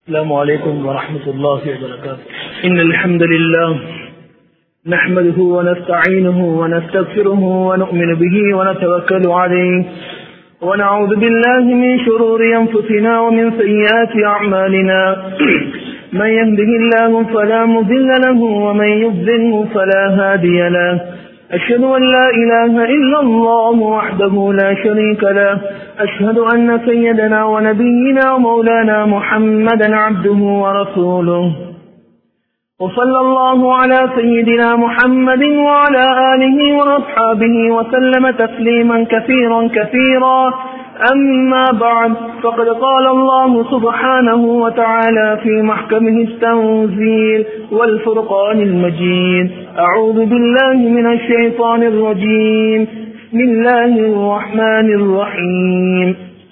السلام عليكم ورحمة الله وبركاته إن الحمد لله نحمده ونستعينه ونستغفره ونؤمن به ونتوكل عليه ونعوذ بالله من شرور أنفسنا ومن سيئات أعمالنا من يهده الله فلا مضل له ومن يضلله فلا هادي له أشهد أن لا إله إلا الله وحده لا شريك له أشهد أن سيدنا ونبينا ومولانا محمدا عبده ورسوله وصلى الله على سيدنا محمد وعلى آله وأصحابه وسلم تسليما كثيرا كثيرا أما بعد فقد قال الله سبحانه وتعالى في محكمه التنزيل والفرقان المجيد أعوذ بالله من الشيطان الرجيم بسم الله الرحمن الرحيم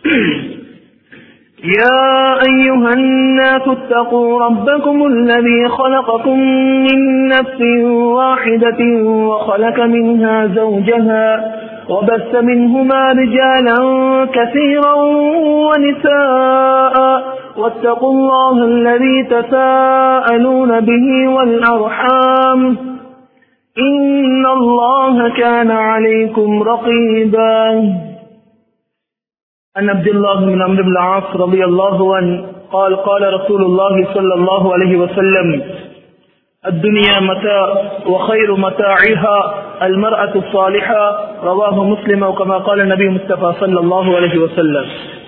يا أيها الناس اتقوا ربكم الذي خلقكم من نفس واحدة وخلق منها زوجها وبث منهما رجالا كثيرا ونساء واتقوا الله الذي تساءلون به والأرحام إن الله كان عليكم رقيبا عن عبد الله بن عمرو بن العاص رضي الله عنه قال قال رسول الله صلى الله عليه وسلم الدنيا متاع وخير متاعها المرأة الصالحة رواه مسلم وكما قال النبي مصطفى صلى الله عليه وسلم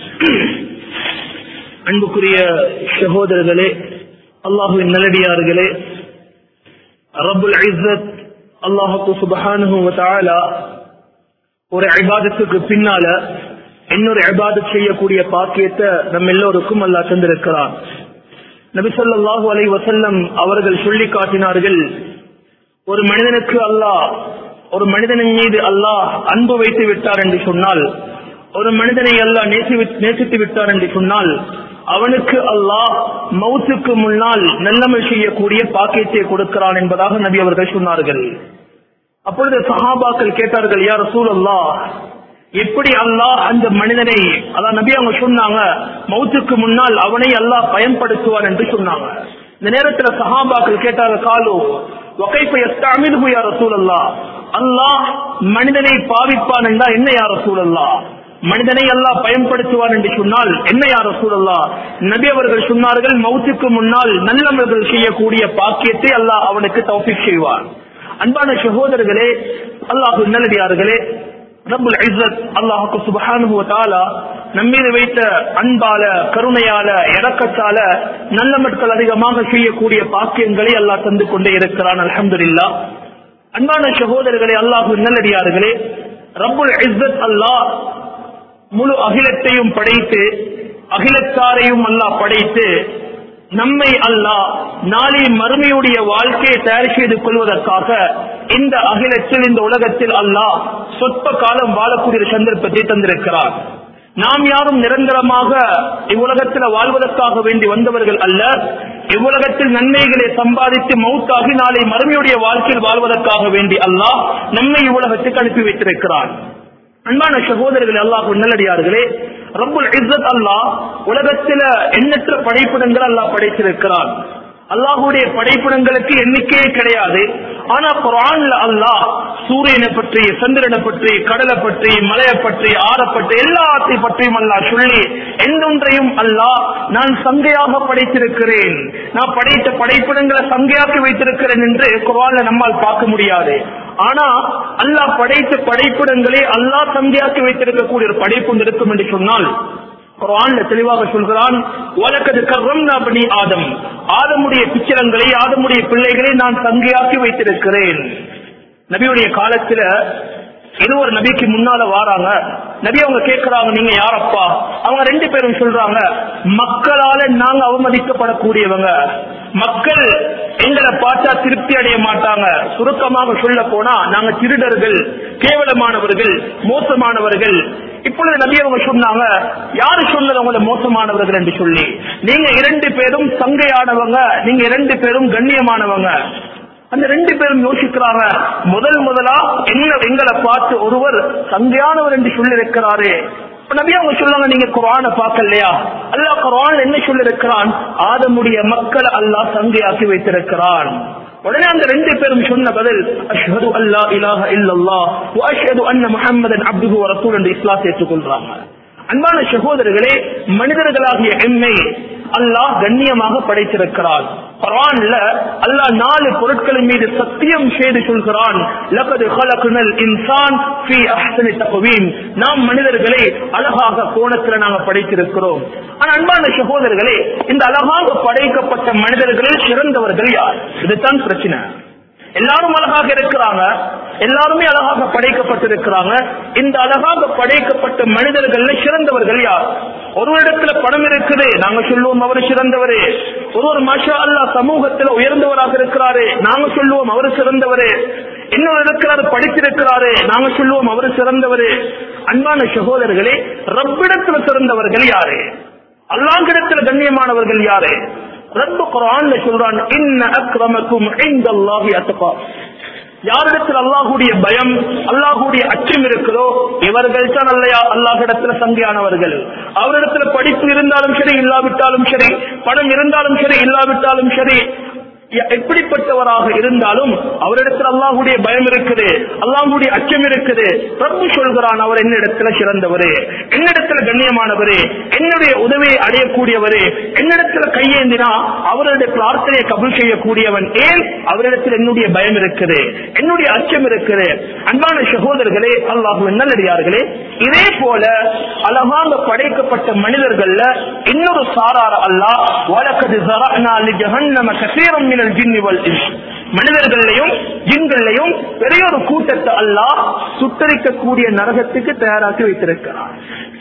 அன்புக்குரிய சகோதரர்களே அல்லாஹுவின் நல்லடியார்களே ரபுல் ஐசத் அல்லாஹு சுபஹானு ஒரு ஐபாதத்துக்கு பின்னால இன்னொரு ஐபாதத் செய்யக்கூடிய பாக்கியத்தை நம்ம எல்லோருக்கும் அல்லாஹ் தந்திருக்கிறான் நபிசல்லாஹு அலை வசல்லம் அவர்கள் சொல்லி காட்டினார்கள் ஒரு மனிதனுக்கு அல்லாஹ் ஒரு மனிதனின் மீது அல்லாஹ் அன்பு வைத்து விட்டார் என்று சொன்னால் ஒரு மனிதனை அல்லாஹ் நேசித்து விட்டார் என்று சொன்னால் அவனுக்கு அல்லாஹ் மவுத்துக்கு முன்னால் நல்லமல் செய்யக்கூடிய பாக்கியத்தை கொடுக்கிறான் என்பதாக நபி அவர்கள் சொன்னார்கள் அப்பொழுது சஹாபாக்கள் கேட்டார்கள் யார் ரசூல் அல்லாஹ் எப்படி அல்லாஹ் அந்த மனிதனை அதான் நபி அவங்க சொன்னாங்க மௌத்துக்கு முன்னால் அவனை அல்லாஹ் பயன்படுத்துவார் என்று சொன்னாங்க இந்த நேரத்தில் சஹாபாக்கள் கேட்டாங்க காலு ரசூலல்லா அல்லாஹ் மனிதனை பாவிப்பான் என்றா என்ன யார் ரசூலல்லா மனிதனை அல்லாஹ் பயன்படுத்துவார் என்று சொன்னால் என்ன யார் ரசூலல்லா நபி அவர்கள் சொன்னார்கள் மௌத்துக்கு முன்னால் நல்லவர்கள் செய்யக்கூடிய பாக்கியத்தை அல்லாஹ் அவனுக்கு தௌஃபிக் செய்வார் அன்பான சகோதரர்களே அல்லாஹு நல்லடியார்களே ரபுல் இஸ்ஸத் அல்லாஹுக்கு சுபஹானுஹு வதஆலா நம்மீது வைத்த அன்பால கருணையால இரக்கத்தால நல்ல மக்கள் அதிகமாக செய்யக்கூடிய பாக்கியங்களை அல்லாஹ் தந்து கொண்டே இருக்கிறான் அல்ஹம்துலில்லாஹ் அன்பான சகோதரர்களே அல்லாஹு நல்லடியார்களே ரபுல் இஸ்ஸத் அல்லாஹ் முழு அகிலத்தையும் படைத்து அகிலத்தாரையும் அல்லாஹ் படைத்து நம்மை அல்லாஹ் நாளை மறுமையுடைய வாழ்க்கையை தயார் செய்து கொள்வதற்காக இந்த அகிலத்தில் இந்த உலகத்தில் அல்லாஹ் சொற்ப காலம் வாழக்கூடிய சந்தர்ப்பத்தை தந்திருக்கிறார் நாம் யாரும் நிரந்தரமாக இவ்வுலகத்தில் வாழ்வதற்காக வேண்டி வந்தவர்கள் அல்ல இவ்வுலகத்தில் நன்மைகளை சம்பாதித்து மௌத்தாகி நாளை மறுமையுடைய வாழ்க்கையில் வாழ்வதற்காக வேண்டி அல்லாஹ் நம்மை இவ்வுலகத்துக்கு அனுப்பி வைத்திருக்கிறார் அன்பான சகோதரர்கள் அல்லாஹ் நல்லடியார்களே ரப்புல் இஸ்ஸத் அல்லாஹ் உலகத்தில எண்ணற்ற படைப்பிடங்கள் அல்லாஹ் படைத்திருக்கிறான் அல்லாஹுடைய படைப்பிடங்களுக்கு எண்ணிக்கையே கிடையாது ஆனா குரான்ல அல்லாஹ் சூரியனை பற்றி சந்திரனை பற்றி கடலை பற்றி மலையை பற்றி ஆற பற்றி எல்லாத்தையும் பற்றியும் அல்லாஹ் சொல்லி எந்தொன்றையும் அல்லாஹ் நான் சங்கையாக படைத்திருக்கிறேன் நான் படைத்த படைப்பிடங்களை சங்கையாக்கி வைத்திருக்கிறேன் என்று குரான்ல நம்மால் பார்க்க முடியாது ஆனா அல்லாஹ் படைத்த படைப்பிடங்களே அல்லாஹ் சங்கையாக்கி வைத்திருக்கக்கூடிய ஒரு படைப்பு இருக்கும் என்று சொன்னால் குரான்ல தெளிவாக சொல்கிறான் உலகது கர்ரம்னா பனி ஆதம் ஆதமுடைய பிச்சரங்களை ஆதமுடைய பிள்ளைகளை நான் தங்கையாக்கி வைத்திருக்கிறேன் நபியுடைய காலத்துல இது ஒரு நபிக்கு முன்னால வாராங்க நபி அவங்க கேட்கிறாங்க நீங்க யாரப்பா அவங்க ரெண்டு பேரும் சொல்றாங்க மக்களால நாங்க அவமதிக்கப்படக்கூடியவங்க மக்கள் எங்களை பார்த்தா திருப்தி அடைய மாட்டாங்க சுருக்கமாக சொல்ல போனா நாங்க திருடர்கள் கேவலமானவர்கள் மோசமானவர்கள் இப்பொழுது நபி அவங்க சொன்னாங்க யாரு சொன்னது உங்களை மோசமானவர்கள் என்று சொல்லி நீங்க இரண்டு பேரும் சங்கையானவங்க நீங்க இரண்டு பேரும் கண்ணியமானவங்க அந்த ரெண்டு பேரும் யோசிக்கிறாங்க முதல் முதலா என்ன எங்களை பார்த்து ஒருவர் சங்கையானவர் என்று சொல்லி இருக்கிறாரே நபி அவங்க சொல்லுவாங்க நீங்க குரான பார்க்கலையா அல்லாஹ் குரான் என்ன சொல்லிருக்கிறான் ஆதமுடைய மக்களை அல்லாஹ் சங்கையாக்கி வைத்திருக்கிறான் உடனே அந்த ரெண்டு பேரும் சொன்ன பதில் அஷ்ஹது அல்லா இலாஹ இல்லல்லாஹ் வ அஷ்ஹது அன்ன முஹம்மதன் அப்துஹு வ ரசூல் என்று இஸ்லாத்தை ஏற்றுக்கொள்றாங்க அன்பான சகோதரர்களே மனிதர்களாகிய எம்மை அல்லாஹ் கண்ணியமாக படைத்திருக்கிறான் குர்ஆன்ல அல்லாஹ் நாலு பொருட்களின் மீது சத்தியம் செய்து சொல்கிறான் லகது ஹலகுனல் இன்சான் ஃபீ அஹ்சனி தக்வீம் நாம் மனிதர்களை அழகாக கோணத்துல நாங்க படைத்திருக்கிறோம் ஆனா அன்பான சகோதரர்களே இந்த அழகாக படைக்கப்பட்ட மனிதர்களில் சிறந்தவர்கள் யார் இதுதான் பிரச்சனை எல்லாரும் அழகாக இருக்கிறாங்க எல்லாருமே அழகாக படைக்கப்பட்டிருக்கிறாங்க இந்த அழகாக படைக்கப்பட்ட மனிதர்கள்ல சிறந்தவர்கள் யார் ஒரு இடத்துல பணம் இருக்குது நாங்க சொல்லுவோம் அவர் சிறந்தவரே ஒருவர் மாஷா அல்லா சமூகத்துல உயர்ந்தவராக இருக்கிறாரு நாங்க சொல்லுவோம் அவர் சிறந்தவரே இன்னொரு இருக்கிறாரு படித்திருக்கிறாரு நாங்க சொல்லுவோம் அவர் சிறந்தவரு அன்பான சகோதரர்களே ரப்பிடத்துல சிறந்தவர்கள் யாரு அல்லாங்கிடத்துல கண்ணியமானவர்கள் யாரு ரப்பு குரான்ல சொல்றான் இன்ன அக்ரமக்கும் இந்தல்லாஹி அத்தகா யாரிடத்தில் அல்லாஹுடைய பயம் அல்லாஹுடைய அச்சம் இருக்குதோ இவர்கள் தான் அல்லையா அல்லாஹிடத்துல சங்கையானவர்கள் அவரிடத்துல படிப்பு இருந்தாலும் சரி இல்லாவிட்டாலும் சரி பணம் இருந்தாலும் சரி இல்லாவிட்டாலும் சரி எப்படிப்பட்டவராக இருந்தாலும் அவரிடத்தில் அல்லாஹுடைய பயம் இருக்குது அல்லாஹுடைய அச்சம் இருக்குது பிரபு சொல்கிறான் அவர் என்னிடத்துல சிறந்தவரே என்னிடத்துல கண்ணியமானவரே என்னுடைய உதவியை அடையக்கூடியவரே என்னிடத்துல கையேந்தினா அவருடைய பிரார்த்தனையை கபுல் செய்யக்கூடியவன் ஏன் அவரிடத்தில் என்னுடைய பயம் இருக்குது என்னுடைய அச்சம் இருக்குது அன்பான சகோதரர்களே அல்லாஹு நல்லடியார்களே இதே போல அழகாக படைக்கப்பட்ட மனிதர்கள்ல இன்னொரு சாரார அல்லாஹ் வழக்கது ஜரஅனா லிஜஹன்னம கஸீரம் மினல் ஜின்னி வல் இன்ஸ் மனிதர்களையும் ஜின்களையும் பெரிய ஒரு கூட்டத்தை அல்லாஹ் சுட்டரிக்கக்கூடிய நரகத்துக்கு தயாராக்கி வைத்திருக்கிறார்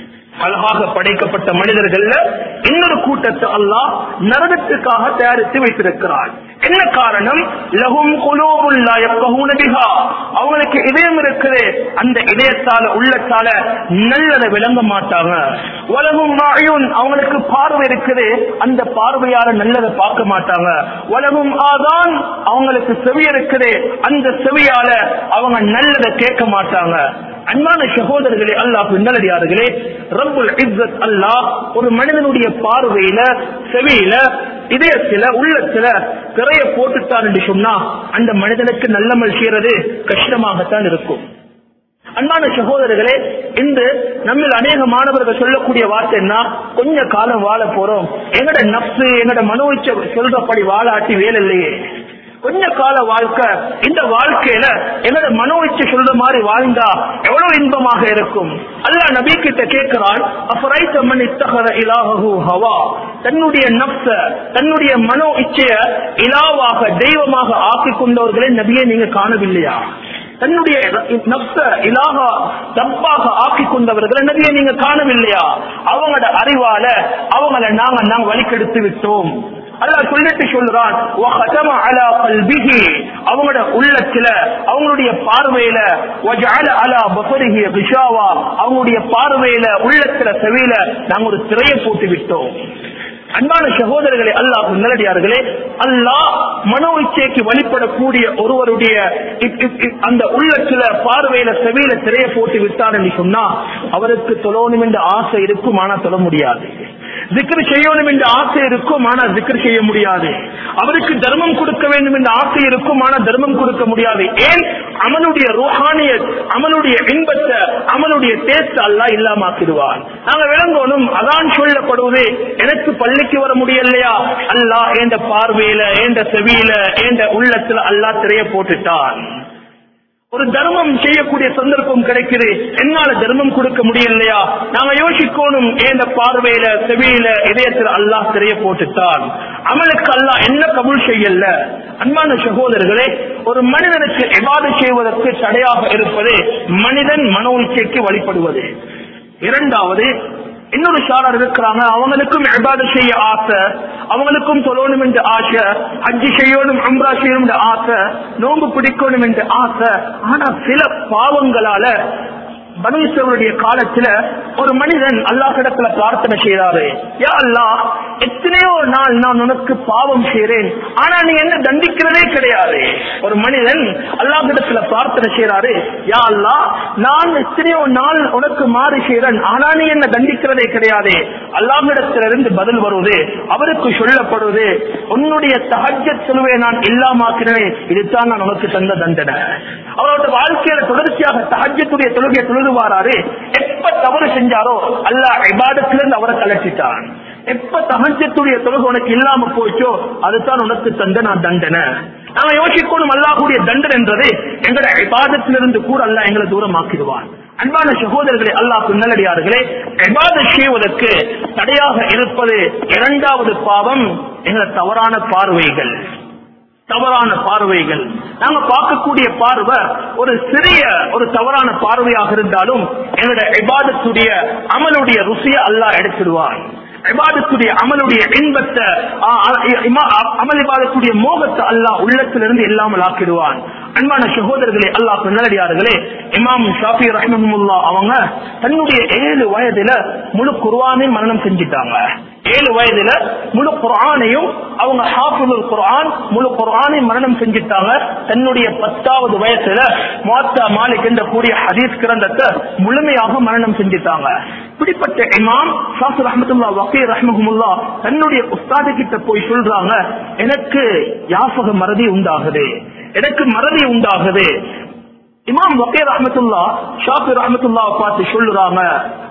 அழகாக படைக்கப்பட்ட மனிதர்கள்ல இன்னொரு கூட்டத்தை அல்லாஹ் நரகத்துக்காக தயாரித்து வைத்திருக்கிறார் என்ன காரணம் லகும் குலோபுல்லா எப்பகூன பிஹா அவங்களுக்கு இதயம் இருக்குது அந்த இதயத்தால உள்ளத்தால நல்லதை விளங்க மாட்டாங்க உலகும் மாயும் அவங்களுக்கு பார்வை இருக்குது அந்த பார்வையால நல்லதை பார்க்க மாட்டாங்க உலகும் ஆதான் அவங்களுக்கு செவி இருக்குது அந்த செவியால அவங்க நல்லதை கேட்க மாட்டாங்க அன்பான சகோதரர்களே அல்லாஹ் நல்லடியார்களே ரப்புல் இஸ்ஸத் அல்லாஹ் ஒரு மனிதனுடைய பார்வையில செவியில இதயத்துல உள்ளத்துல திரைய போட்டுத்தான் என்று சொன்னா அந்த மனிதனுக்கு நல்லமல் செய்யறது கஷ்டமாகத்தான் இருக்கும் அன்பான சகோதரர்களே இந்த நம்மில் அநேக மாணவர்கள் சொல்லக்கூடிய வார்த்தை என்ன கொஞ்ச காலம் வாழ போறோம் எங்கட நப்சு எங்கட மனோச்ச சொல்றபடி வாழாட்டி வேலை இல்லையே கொஞ்ச கால வாழ்க்கை இந்த வாழ்க்கையில என்னோட மனோ இச்சை சொல்ற மாதிரி வாழ்ந்தா எவ்வளவு இன்பமாக இருக்கும் அல்ல நபி கிட்ட கேட்கிறான் அப்புறம் மண் இத்தகர இலாஹு ஹவா தன்னுடைய நப்ச தன்னுடைய மனோ இச்சைய இலாவாக தெய்வமாக ஆக்கி கொண்டவர்களை நபியை நீங்க காணவில்லையா தன்னுடைய நப்ச இலாக தப்பாக ஆக்கி கொண்டவர்களை நபியை நீங்க காணவில்லையா அவங்களோட அறிவால அவங்கள நாங்க நாங்க வழிக்கெடுத்து விட்டோம் அல்லாஹ் சொல்லிட்டு சொல்றான் அவங்களோட உள்ளத்துல அவங்களுடைய பார்வையில அலா பசரிஹி விஷாவா அவங்களுடைய பார்வையில உள்ளத்துல செவியில நாங்க ஒரு திரையை போட்டு விட்டோம் அன்பான சகோதரர்களே அல்லாஹ் நல்லடியார்களே அல்லாஹ் மனோ இச்சைக்கு வழிபடக்கூடிய ஒருவருடைய அந்த உள்ளத்துல பார்வையில செவியில திரைய போட்டு விட்டார் என்று சொன்னா அவருக்கு தொழணும் என்ற ஆசை இருக்கும் ஆனா தொழ முடியாது ஜிக்ரு செய்யணும் என்ற ஆசை இருக்கும் ஆனா ஜிக்ரு செய்ய முடியாது அவருக்கு தர்மம் கொடுக்க வேண்டும் என்ற ஆசை இருக்கும் ஆனா தர்மம் கொடுக்க முடியாது ஏன் அமனுடைய ரோஹானிய அமனுடைய இன்பத்தை அமனுடைய டேஸ்ட் அல்லா இல்லாமாக்கிடுவான் நாங்க விளங்கணும் அதான் சொல்லப்படுவது எனக்கு பள்ளிக்கு வர முடியலையா அல்லா என்ற பார்வையில என்ற செவியில என்ற உள்ளத்துல அல்லா திரைய போட்டுட்டான் ஒரு தர்மம் செய்யக்கூடிய சந்தர்ப்பம் கிடைக்குது என்னால தர்மம் கொடுக்க முடியலையா நாங்க யோசிக்கணும் ஏந்த பார்வையில செவியில இதயத்துல அல்லாஹ் திரைய போட்டுட்டான் அமலுக்கு அல்லாஹ் என்ன கபுல் செய்யல அன்பான சகோதரர்களே ஒரு மனிதனுக்கு எவாது செய்வதற்கு தடையாக இருப்பது மனிதன் மனோ இச்சைக்கு வழிபடுவது இரண்டாவது இன்னொரு சாரர் இருக்கிறாங்க அவங்களுக்கும் எபாத செய்ய ஆசை அவங்களுக்கும் தொழணும் என்ற ஆசை அஜி செய்யணும் அம்ரா செய்யணும் என்ற ஆசை நோன்பு பிடிக்கணும் என்ற ஆசை ஆனா சில பாவங்களால பனீஸ்வருடைய காலத்துல ஒரு மனிதன் அல்லாஹ் கிடத்துல பிரார்த்தனை செய்யறாரு யா அல்லாஹ் எத்தனையோ நாள் நான் உனக்கு பாவம் செய்றேன் ஆனா நீ என்ன தண்டிக்கிறதே கிடையாது ஒரு மனிதன் அல்லாஹ் கிடத்துல பிரார்த்தனை செய்யறாரு யா அல்லாஹ் நான் எத்தனையோ நாள் உனக்கு மாறி செய்றேன் ஆனா நீ என்ன தண்டிக்கிறதே கிடையாது அல்லாஹ்விடத்திலிருந்து பதில் வருவது அவருக்கு சொல்லப்படுவது உன்னுடைய தகஜ செலவை நான் இல்லாமாக்கிறேன் இதுதான் நான் உனக்கு தந்த தண்டனை அவரோட வாழ்க்கையில தொடர்ச்சியாக தகஜத்துடைய தொழுகையை தொழுதுவாராரு எப்ப தவறு செஞ்சாரோ அல்லாஹ் இபாதத்திலிருந்து அவரை கலட்டிட்டான் எப்ப தகஜத்துடைய தொழுகை உனக்கு இல்லாம போச்சோ அதுதான் உனக்கு தந்த நான் தண்டனை நாம யோசிக்கணும் அல்லாஹ்வுடைய தண்டனை என்றது எங்கட இபாதத்திலிருந்து கூட அல்லாஹ் எங்களை தூரமாக்கிடுவான் அன்பான சகோதரர்களே அல்லாஹ் நல்லடியார்களே இபாத செய்வதற்கு தடையாக இருப்பது இரண்டாவது பாவம் எங்கள தவறான பார்வைகள் தவறான பார்வைகள் நாங்க பார்க்கக்கூடிய பார்வை ஒரு சிறிய ஒரு தவறான பார்வையாக இருந்தாலும் எங்களுடைய இபாதத்துடைய அமலுடைய ருசியை அல்லாஹ் எடுத்துடுவான் இபாதத்துடைய அமலுடைய இன்பத்தை ஆ, ஆ, இமா- அமல் இபாதத்துடைய மோகத்தை அல்லாஹ் உள்ளத்திலிருந்து இல்லாமல் ஆக்கிடுவான் அன்பான சகோதரர்களே அல்லாஹ் நல்லடியார்களே இமாம் ஷாஃபி ரஹ்மஹமுல்லா அவங்க தன்னுடைய ஏழு வயதுல முழு குர்ஆனை மரணம் செஞ்சிட்டாங்க ஏழு வயதுல முழு குர்ஆனையும் அவங்க ஹாஃபிதுல் குர்ஆன் முழு குர்ஆனை மரணம் செஞ்சிட்டாங்க தன்னுடைய பத்தாவது வயசுல மோத்தா மாலிக் என்ற கூடிய ஹதீஸ் கிரந்தத்தை முழுமையாக மரணம் செஞ்சிட்டாங்க இப்படிப்பட்ட இமாம் ஷாஃபி ரஹமத்துல்லா வக்கீர் ரஹ்மஹமுல்லா தன்னுடைய உஸ்தாது கிட்ட போய் சொல்றாங்க எனக்கு யாசக மறதி உண்டாகுது எனக்கு மறதி உண்டாகுது இமாம் வக்கீர் ரஹமத்துல்லா ஷாஃபி ரஹமத்துல்லா பார்த்து சொல்லுறாங்க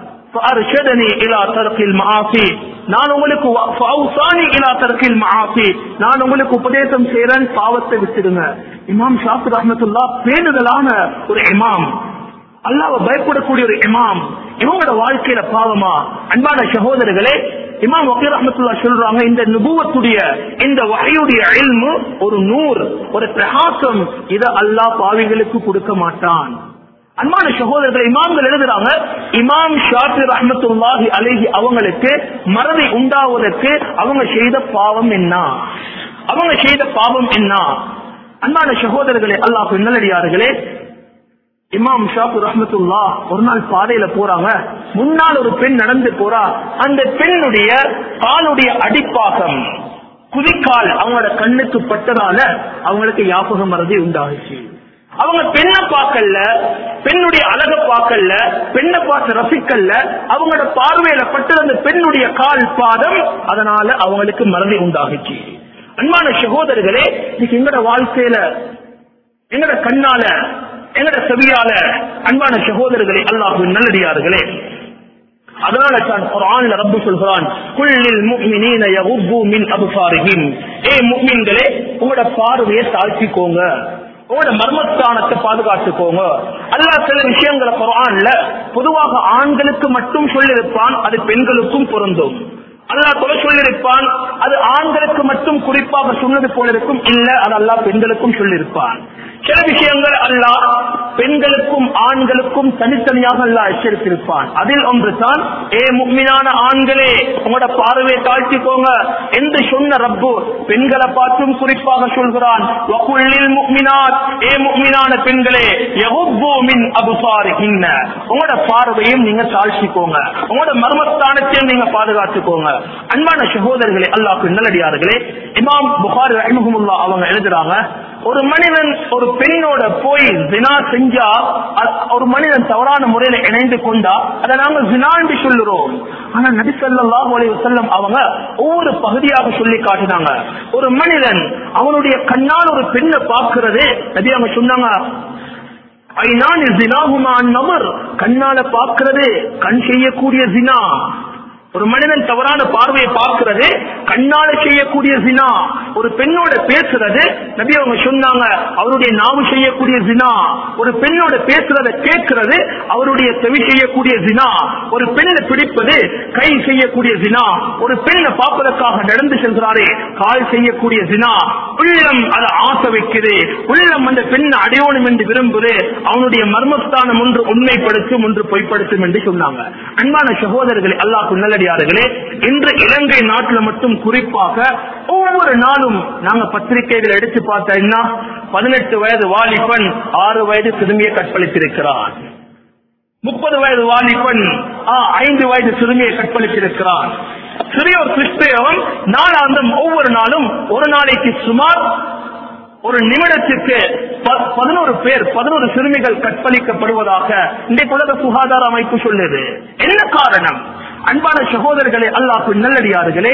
فأرشدني إلى ترك المعاصي நான் உங்களுக்கு வ- فأوصاني إلى ترك المعاصي நான் உங்களுக்கு உபதேசம் செய்றேன் பாவத்தை விட்டுடுங்க இமாம் ஷாஃபி ரஹமத்துல்லா பேணுதலான ஒரு இமாம் அல்லாஹ்வை பயப்படக்கூடிய ஒரு இமாம் இவங்களோட வாழ்க்கையில பாவமா அன்பான சகோதரர்களே இமாம் வக்கீர் ரஹமத்துல்லா சொல்றாங்க இந்த நுபுவத்துடைய இந்த வகையுடைய இல்மு ஒரு நூறு ஒரு பிரகாசம் இதை அல்லாஹ் பாவிகளுக்கு கொடுக்க மாட்டான் அன்பான சகோதரர்கள் இமாம்கள் எழுதுறாங்க இமாம் ஷாஃபி ரஹமத்துல்லாஹி அலைஹி அவங்களுக்கு மறதி உண்டாவதற்கு அவங்க செய்த பாவம் என்ன அவங்க செய்த பாவம் என்ன அன்பான சகோதரர்களே அல்லாஹ் நல்லடியார்களே இமாம் ஷாஃபி ரஹமத்துல்லா ஒரு நாள் பாதையில போறாங்க முன்னால் ஒரு பெண் நடந்து போறா அந்த பெண்ணுடைய காலுடைய அடிப்பாகம் குதிக்கால் அவங்களோட கண்ணுக்கு பட்டதால அவங்களுக்கு யாபகம் மறதி உண்டாகுச்சு அவங்க பெண்ணை பார்க்கல பெண்ணுடைய அழக பார்க்கல பெண்ணை பார்த்து ரசிக்கல்ல அவங்களோட பார்வையில பட்டது அந்த பெண்ணுடைய கால் பாதம் அதனால அவங்களுக்கு மறதி உண்டாகுச்சு அன்பான சகோதரர்களே இன்னைக்கு எங்கட வாழ்க்கையில எங்கட கண்ணால எங்கட செவியால அன்பான சகோதரர்களே அல்லாஹ்வின் நல்லடியார்களே அதனால தான் குர்ஆன்ல ரப்பு சொல்கிறான் குல்லில் முஃமினீன யகுப்பு மின் அப்சாரிஹிம் ஏ முஃமின்களே உங்களோட பார்வையை தாழ்த்திக்கோங்க உங்களோட மர்மஸ்தானத்தை பாதுகாத்துக்கோங்க அல்லாஹ் சில விஷயங்களை குர்ஆன்ல பொதுவாக ஆண்களுக்கு மட்டும் சொல்லியிருப்பான் அது பெண்களுக்கும் பொருந்தும் அல்லாஹ் தொலை சொல்லியிருப்பான் அது ஆண்களுக்கு மட்டும் குறிப்பாக சொன்னது போல இருக்கும் இல்ல அது அல்லாஹ் பெண்களுக்கும் சொல்லியிருப்பான் சில விஷயங்கள் அல்லாஹ் பெண்களுக்கும் ஆண்களுக்கும் தனித்தனியாக அல்லாஹ் எச்சரித்திருப்பான் அதில் ஒன்று தான் ஏ முக்மினான ஆண்களே உங்களோட பார்வையை தாழ்த்திக்கோங்க என்று சொன்ன ரப்பு பெண்களை பார்த்தும் குறிப்பாக சொல்கிறான் வகுல்லில் முக்மினாத் ஏ முக்மினான பெண்களே யகுப்பு மின் அபுசாரிஹின்ன உங்களோட பார்வையும் நீங்க தாழ்த்திக்கோங்க உங்களோட மர்மஸ்தானத்தையும் நீங்க பாதுகாத்துக்கோங்க அன்பான சகோதரர்களே அல்லாஹ் நல்லடியார்களே இமாம் புகாரி ரஹ்மஹுல்லா அவங்க எழுதுறாங்க ஒரு மனிதன் ஒரு பெண்ணோட போய் ஜினா செஞ்சா அ- ஒரு மனிதன் தவறான முறையில இணைந்து கொண்டா அதை நாங்க ஜினாண்டு சொல்லுறோம் ஆனா நபி ஸல்லல்லாஹு அலைஹி வஸல்லம் அவங்க ஒவ்வொரு பகுதியாக சொல்லி காட்டினாங்க ஒரு மனிதன் அவனுடைய கண்ணால் ஒரு பெண்ணை பார்க்கிறது நபி அவங்க சொன்னாங்க ஐநான் ஜினாஹுமா நபர் கண்ணால பார்க்கிறது கண் செய்யக்கூடிய ஜினா ஒரு மனிதன் தவறான பார்வையை பார்க்கிறது கண்ணால செய்யக்கூடிய ஜினா ஒரு பெண்ணோட பேசுறது நபி அவங்க சொன்னாங்க அவருடைய நாவு செய்யக்கூடிய ஜினா ஒரு பெண்ணோட பேசுறத கேட்கிறது அவருடைய செவி செய்யக்கூடிய ஜினா ஒரு பெண்ணை பிடிப்பது கை செய்யக்கூடிய ஜினா ஒரு பெண்ணை பார்ப்பதற்காக நடந்து செல்கிறாரே கால் செய்யக்கூடிய ஜினா உள்ளம் அதை ஆசை வைக்குது உள்ளம் அந்த பெண்ணை அடையணும் என்று விரும்புது அவனுடைய மர்மஸ்தானம் ஒன்று உண்மைப்படுத்தும் ஒன்று பொய்ப்படுத்தும் என்று சொன்னாங்க அன்பான சகோதரர்களே அல்லாஹ் நல்லடியார்களே இன்று இலங்கை நாட்டில் மட்டும் குறிப்பாக ஒவ்வொரு நாளும் நாங்க பத்திரிகைகள் எடுத்து பார்த்தா பதினெட்டு வயது வாலிபன் ஆறு வயது திரும்பிய கற்பழித்திருக்கிறான் முப்பது வயது வாலிபன் ஆ, ஐந்து வயது சிறுமியை கற்பழித்திருக்கிறான் சிறிய ஒரு கிறிஸ்தவம் நாளாந்தம் ஒவ்வொரு நாளும் ஒரு நாளைக்கு சுமார் ஒரு நிமிடத்திற்கு ப- பதினோரு பேர் பதினோரு சிறுமிகள் கற்பழிக்கப்படுவதாக இன்றைக்கு உலக சுகாதார அமைப்பு சொல்லுது என்ன காரணம் அன்பான சகோதரர்களே அல்லாஹ் நல்லடியார்களே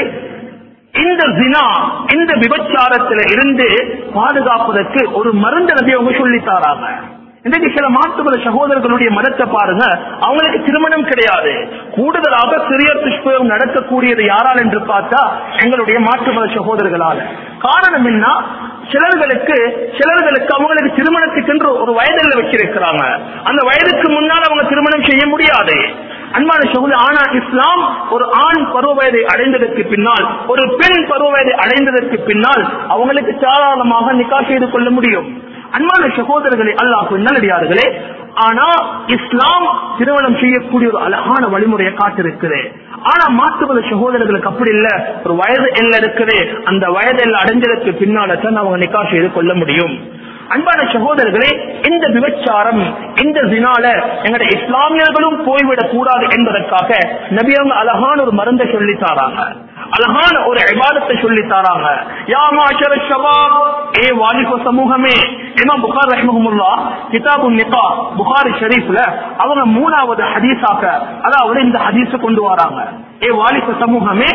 இந்த ஜினா இந்த விபச்சாரத்தில இருந்து பாதுகாப்பதற்கு ஒரு மருந்து நபி அவங்க சொல்லித்தாராங்க இன்றைக்கு சில மாற்றுமத சகோதரர்களுடைய மதத்தை பாருங்க அவங்களுக்கு திருமணம் கிடையாது கூடுதலாக சிறிய துஷ்பிரயோகம் நடக்கக்கூடியது யாரால் என்று பார்த்தா எங்களுடைய மாற்றுமத சகோதரர்களால் காரணம் என்ன சிலர்களுக்கு சிலர்களுக்கு அவங்களுக்கு திருமணத்துக்கு என்று ஒரு வயதில் வச்சிருக்கிறாங்க அந்த வயதுக்கு முன்னால் அவங்க திருமணம் செய்ய முடியாது அன்பான சகோதரி ஆனா இஸ்லாம் ஒரு ஆண் பருவ வயதை அடைந்ததற்கு பின்னால் ஒரு பெண் பருவ வயதை அடைந்ததற்கு பின்னால் அவங்களுக்கு தாராளமாக நிக்கா செய்து கொள்ள முடியும் அன்பான சகோதரர்களே அல்லாஹ் நல்லடியார்களே ஆனா இஸ்லாம் திருமணம் செய்யக்கூடிய ஒரு அழகான வழிமுறையை காட்டிருக்குது ஆனா மாற்றுமத சகோதரர்களுக்கு அப்படி இல்ல ஒரு வயது எல்லை இருக்குது அந்த வயது எல்லை அடைஞ்சதற்கு பின்னால தான் அவங்க நிக்கா செய்து கொள்ள முடியும் அன்பான சகோதரர்களே இந்த விபச்சாரம் இந்த ஜினால எங்களுடைய இஸ்லாமியர்களும் போய்விடக் கூடாது என்பதற்காக நபி அவங்க அழகான ஒரு மருந்தை சொல்லி தாராங்க அழகான ஒரு இபாதத்தை சொல்லி தாராங்க யா மாஷர ஷபாப் ஏ வாலிப சமூகமே இமாம் புகார் ரஹ்மஹுல்லா கிதாபு நிகா புகாரி ஷரீஃப்ல அவங்க மூணாவது ஹதீஸாக அதாவது இந்த ஹதீஸை கொண்டு வராங்க ஏ வாலிப சமூகமே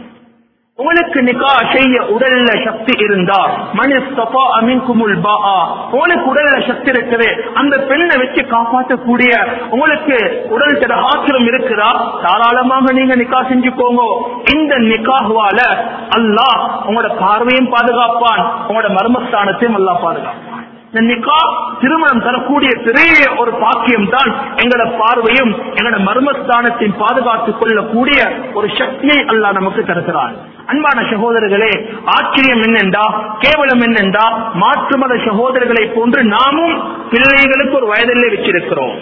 உங்களுக்கு நிக்கா செய்ய உடல்ல சக்தி இருந்தா மணி அமின்குமுல் பாஆ உங்களுக்கு உடல்ல சக்தி இருக்குது அந்த பெண்ணை வச்சு காப்பாற்றக்கூடிய உங்களுக்கு உடல் திட ஆத்திரம் இருக்குதா தாராளமாக நீங்க நிக்கா செஞ்சுக்கோங்க இந்த நிக்காஹ்வால அல்லாஹ் உங்களோட பார்வையும் பாதுகாப்பான் உங்களோட மர்மஸ்தானத்தையும் அல்லாஹ் பாதுகாப்பான் இந்த நிக்கா திருமணம் தரக்கூடிய பெரிய ஒரு பாக்கியம் தான் எங்களோட பார்வையும் எங்களோட மர்மஸ்தானத்தையும் பாதுகாத்துக் கொள்ளக்கூடிய ஒரு சக்தியை அல்லாஹ் நமக்கு தருகிறான் அன்பான சகோதரர்களே ஆச்சரியம் என்னென்றா கேவலம் என்னென்றா மாற்று மத சகோதரர்களை போன்று நாமும் பிள்ளைகளுக்கு ஒரு வயதிலே வச்சிருக்கிறோம்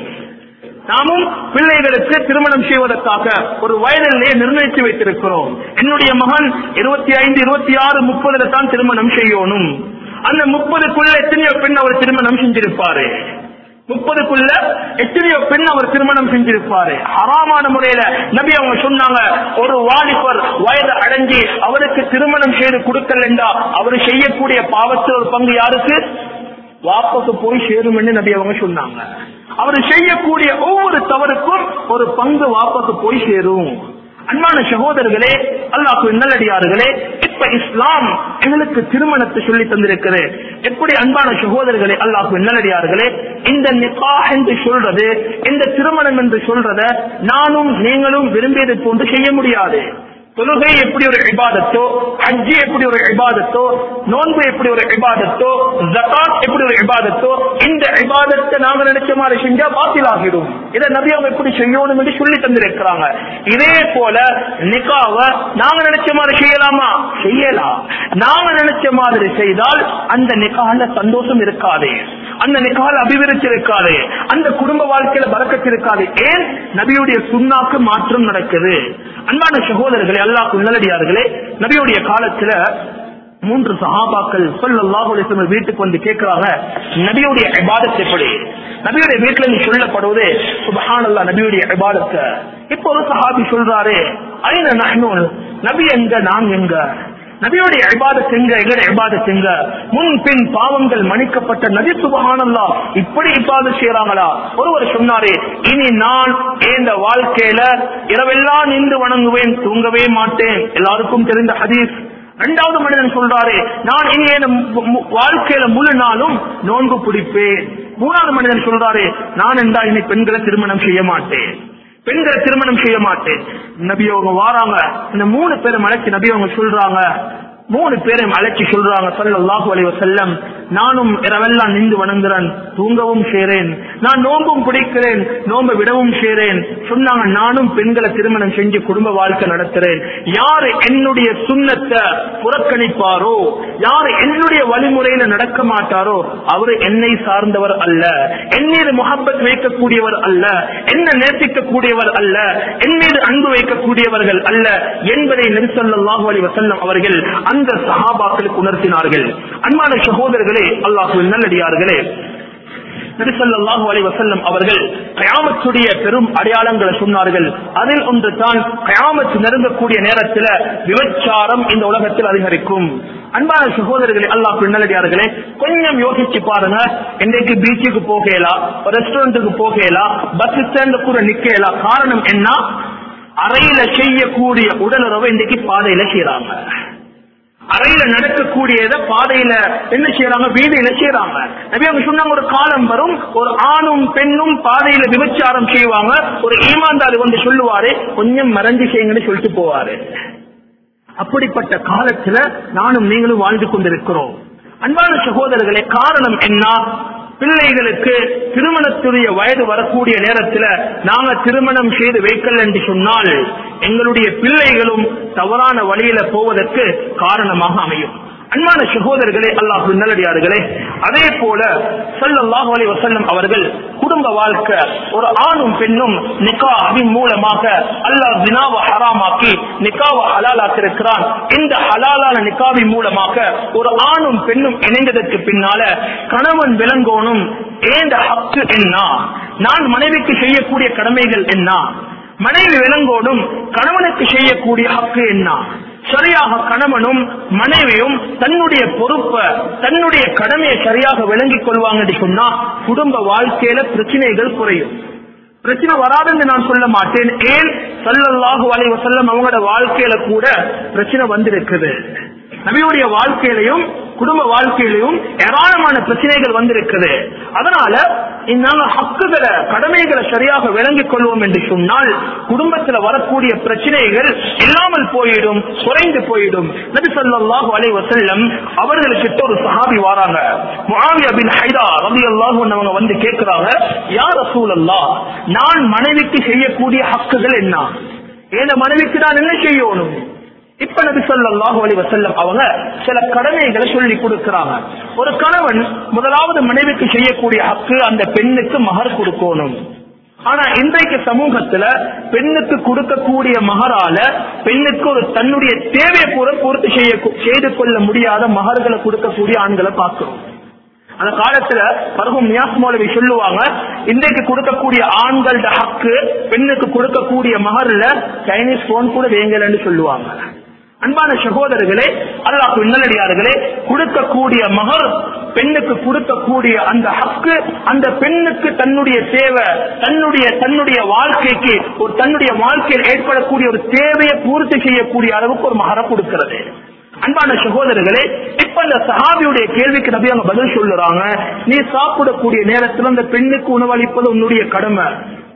நாமும் பிள்ளைகளுக்கு திருமணம் செய்வதற்காக ஒரு வயதிலே நிர்ணயித்து வைத்திருக்கிறோம் என்னுடைய மகன் இருபத்தி ஐந்து இருபத்தி ஆறு முப்பதுல தான் திருமணம் செய்யணும் அந்த முப்பதுக்குள்ள எத்தனையோ பெண் அவர் திருமணம் செஞ்சிருப்பாரு முப்பதுக்குள்ள எத்தனையோ பெண் அவர் திருமணம் செஞ்சிருப்பாரு ஹராமான முறையில நபி அவங்க சொன்னாங்க ஒரு வாலிபர் வயது அடைஞ்சு அவருக்கு திருமணம் செய்து கொடுக்கலண்டா அவர் செய்யக்கூடிய பாவத்தில் ஒரு பங்கு யாருக்கு வாப்பக்கு போய் சேரும் என்று நபி அவங்க சொன்னாங்க அவர் செய்யக்கூடிய ஒவ்வொரு தவறுக்கும் ஒரு பங்கு வாப்பக்கு போய் சேரும் அன்பான சகோதரர்களே அல்லாஹ் நல்லடியார்களே இப்ப இஸ்லாம் எங்களுக்கு திருமணத்தை சொல்லி தந்திருக்கிறது எப்படி அன்பான சகோதரர்களே அல்லாஹ் நல்லடியார்களே இந்த நிகா என்று சொல்றது இந்த திருமணம் என்று சொல்றத நானும் நீங்களும் விரும்பியது போன்று செய்ய முடியாது தொழுகை எப்படி ஒரு இபாதத்தோ ஹஜ்ஜி எப்படி ஒரு இபாதத்தோ நோன்பு எப்படி ஒரு இபாதத்தோ ஜகாத் எப்படி ஒரு இபாதத்தோ இந்த இபாதத்தை நாங்க நினைச்ச மாதிரி செஞ்சா பாத்திலாகிடும் இதை நபி அவங்க எப்படி செய்யணும் என்று சொல்லி தந்திருக்கிறாங்க இதே போல நிகாவ நாங்க நினைச்ச மாதிரி செய்யலாமா செய்யலாம் நாங்க நினைச்ச மாதிரி செய்தால் அந்த நிகால சந்தோஷம் இருக்காது அந்த நிகால அபிவிருத்தி இருக்காது அந்த குடும்ப வாழ்க்கையில பறக்கத்து இருக்காது ஏன் நபியுடைய சுண்ணாக்கு மாற்றம் நடக்குது அன்பான சகோதரர்களே அல்லாஹ் நல்லடியார்களே நபியுடைய காலத்துல மூன்று சஹாபாக்கள் சொல்லல்லாஹு அலைஹி வஸல்லம் வீட்டுக்கு வந்து கேட்கிறாங்க நபியுடைய இபாதத் எப்படி நபியுடைய வீட்டுல நீ சொல்லப்படுவது சுபஹானல்லாஹ் நபியுடைய இபாதத் இப்போ ஒரு சஹாபி சொல்றாரு ஐன நஹ்னு நபி எங்க நான் எங்க நபியுடைய இபாதத் எங்க எங்கட இபாதத் எங்க முன் பின் பாவங்கள் மன்னிக்கப்பட்ட நபி சுபஹானல்லா இப்படி இபாதத் செய்யறாங்களா ஒருவர் சொன்னாரு இனி நான் இந்த வாழ்க்கையில இரவெல்லாம் நின்று வணங்குவேன் தூங்கவே மாட்டேன் எல்லாருக்கும் தெரிந்த ஹதீஸ் இரண்டாவது மனிதன் சொல்றாரு நான் இனி என் மு- மு- வாழ்க்கையில முழு நாளும் நோன்பு பிடிப்பேன் மூணாவது மனிதன் சொல்றாரு நான் என்றா இனி பெண்களை திருமணம் செய்ய மாட்டேன் பெண்களை திருமணம் செய்ய மாட்டேன் நபி அவங்க வாராங்க இந்த மூணு பேரும் அழைச்சி நபி அவங்க சொல்றாங்க மூணு பேரையும் அழைச்சி சொல்றாங்க ஸல்லல்லாஹு அலைஹி வஸல்லம் நானும் இரவெல்லாம் நின்று வணங்குறேன் தூங்கவும் செய்றேன் நான் நோன்பும் பிடிக்கிறேன் நோன்பை விடவும் செய்றேன் சொன்னாங்க நானும் பெண்களை திருமணம் செஞ்சு குடும்ப வாழ்க்கை நடத்துறேன் யாரு என்னுடைய சுண்ணத்தை புறக்கணிப்பாரோ யாரு என்னுடைய வழிமுறையில நடக்க மாட்டாரோ அவரு என்னை சார்ந்தவர் அல்ல என் மீது முகப்பத் வைக்கக்கூடியவர் அல்ல என்ன நேசிக்கக்கூடியவர் அல்ல என் மீது அன்பு வைக்கக்கூடியவர்கள் அல்ல என்பதை நெரிசல்லாஹு அலி வசல்லம் அவர்கள் அந்த சஹாபாக்களுக்கு உணர்த்தினார்கள் அன்பான சகோதரர்களே அல்லாஹு நல்லடியார்களே நபி ஸல்லல்லாஹு அலைஹி வஸல்லம் அவர்கள் கயாமத்துடைய பெரும் அடையாளங்களை சொன்னார்கள் அதில் ஒன்று தான் கயாமத்து நெருங்கக்கூடிய நேரத்தில் விபச்சாரம் இந்த உலகத்தில் அதிகரிக்கும் அன்பான சகோதரர்களே அல்லாஹ் பின்னலடியார்களே கொஞ்சம் யோசிச்சு பாருங்க இன்றைக்கு பீச்சுக்கு போகலாம் ரெஸ்டாரண்ட்டுக்கு போகலாம் பஸ் ஸ்டாண்ட்ல கூட நிக்கலாம் காரணம் என்ன அறையில செய்யக்கூடிய உடலுறவை இன்றைக்கு பாதையில செய்யறாங்க அறையில நடக்கக்கூடியத பாதையில என்ன செய்யறாங்க வீதியில செய்யறாங்க நபி அவங்க சொன்னாங்க ஒரு காலம் வரும் ஒரு ஆணும் பெண்ணும் பாதையில விபச்சாரம் செய்வாங்க ஒரு ஈமான்தாரி வந்து சொல்லுவாரு கொஞ்சம் மறைஞ்சு செய்யுங்கன்னு சொல்லிட்டு போவாரு அப்படிப்பட்ட காலத்துல நானும் நீங்களும் வாழ்ந்து கொண்டிருக்கிறோம் அன்பான சகோதரர்களே காரணம் என்ன பிள்ளைகளுக்கு திருமணத்துடைய வயது வரக்கூடிய நேரத்துல நாங்க திருமணம் செய்து வைக்கல என்று சொன்னால் எங்களுடைய பிள்ளைகளும் தவறான வழியில போவதற்கு காரணமாக அமையும் அன்பான சகோதரர்களே அல்லாஹ் நல்லடியார்களே அதே போல ஸல்லல்லாஹு அலைஹி வஸல்லம் அவர்கள் குடும்ப வாழ்க்கை ஒரு ஆணும் பெண்ணும் நிக்காவின் மூலமாக அல்லாஹ் ஜினாவை ஹராமாக்கி நிக்காவை ஹலாலாக்கி இருக்கிறான் இந்த ஹலாலான நிக்காவின் மூலமாக ஒரு ஆணும் பெண்ணும் இணைந்ததற்கு பின்னால கணவன் விளங்கோனும் ஏந்த ஹக்கு என்ன நான் மனைவிக்கு செய்யக்கூடிய கடமைகள் என்ன மனைவி விளங்கோடும் கணவனுக்கு செய்யக்கூடிய ஹக்கு என்ன சரியாக கணவனும் மனைவியும் தன்னுடைய பொறுப்பை தன்னுடைய கடமையை சரியாக விளங்கிக் கொள்வாங்கன்னு சொன்னா குடும்ப வாழ்க்கையில பிரச்சனைகள் குறையும் பிரச்சனை வராதுன்னு நான் சொல்ல மாட்டேன் ஏன் சல்லல்லாஹு அலைஹி வஸல்லம் அவங்களோட வாழ்க்கையில கூட பிரச்சனை வந்திருக்குது நபியுடைய வாழ்க்கையிலையும் குடும்ப வாழ்க்கையிலையும் ஏராளமான பிரச்சனைகள் வந்திருக்குது அதனால நாங்க ஹக்குகளை கடமைகளை சரியாக விளங்கிக் கொள்வோம் என்று சொன்னால் குடும்பத்துல வரக்கூடிய பிரச்சனைகள் இல்லாமல் போயிடும் குறைந்து போயிடும் நபி ஸல்லல்லாஹு அலைஹி வஸல்லம் அவர்களுக்கிட்ட ஒரு சஹாபி வராங்க முஆவியா பின் ஹைதா ரலியல்லாஹு அன்ஹு அவங்க வந்து கேக்குறாங்க யா ரசூலல்லாஹ் நான் மனைவிக்கு செய்யக்கூடிய ஹக்குகள் என்ன ஏன மனைவிக்கு நான் என்ன செய்யணும் இப்ப நபி ஸல்லல்லாஹு அலைஹி வஸல்லம் அவங்க சில கடமைகளை சொல்லி கொடுக்கறாங்க ஒரு கணவன் முதலாவது மனைவிக்கு செய்யக்கூடிய ஹக்கு அந்த பெண்ணுக்கு மகர் கொடுக்கணும் ஆனா இன்றைக்கு சமூகத்துல பெண்ணுக்கு கொடுக்கக்கூடிய மகரால பெண்ணுக்கு ஒரு தன்னுடைய தேவையை கூட பூர்த்தி செய்ய செய்து கொள்ள முடியாத மகர்களை கொடுக்கக்கூடிய ஆண்களை பார்க்கிறோம் அந்த காலத்துல பருவம் நியாஸ் மௌலவி சொல்லுவாங்க இன்றைக்கு கொடுக்கக்கூடிய ஆண்களோட ஹக்கு பெண்ணுக்கு கொடுக்கக்கூடிய மகர்ல சைனீஸ் போன் கூட வேங்கலன்னு சொல்லுவாங்க அன்பான சகோதரர்களே அல்லாஹ் நல்லடியார்களே கொடுக்கக்கூடிய மகர் பெண்ணுக்கு கொடுக்கக்கூடிய அந்த ஹக்கு அந்த பெண்ணுக்கு தன்னுடைய தேவை தன்னுடைய தன்னுடைய வாழ்க்கைக்கு ஒரு தன்னுடைய வாழ்க்கையில் ஏற்படக்கூடிய ஒரு தேவையை பூர்த்தி செய்யக்கூடிய அளவுக்கு ஒரு மகரை கொடுக்கிறது அன்பான சகோதரர்களே இப்ப அந்த சஹாபியுடைய கேள்விக்கு நபி அவங்க பதில் சொல்லுறாங்க நீ சாப்பிடக்கூடிய நேரத்தில் அந்த பெண்ணுக்கு உணவளிப்பது உன்னுடைய கடமை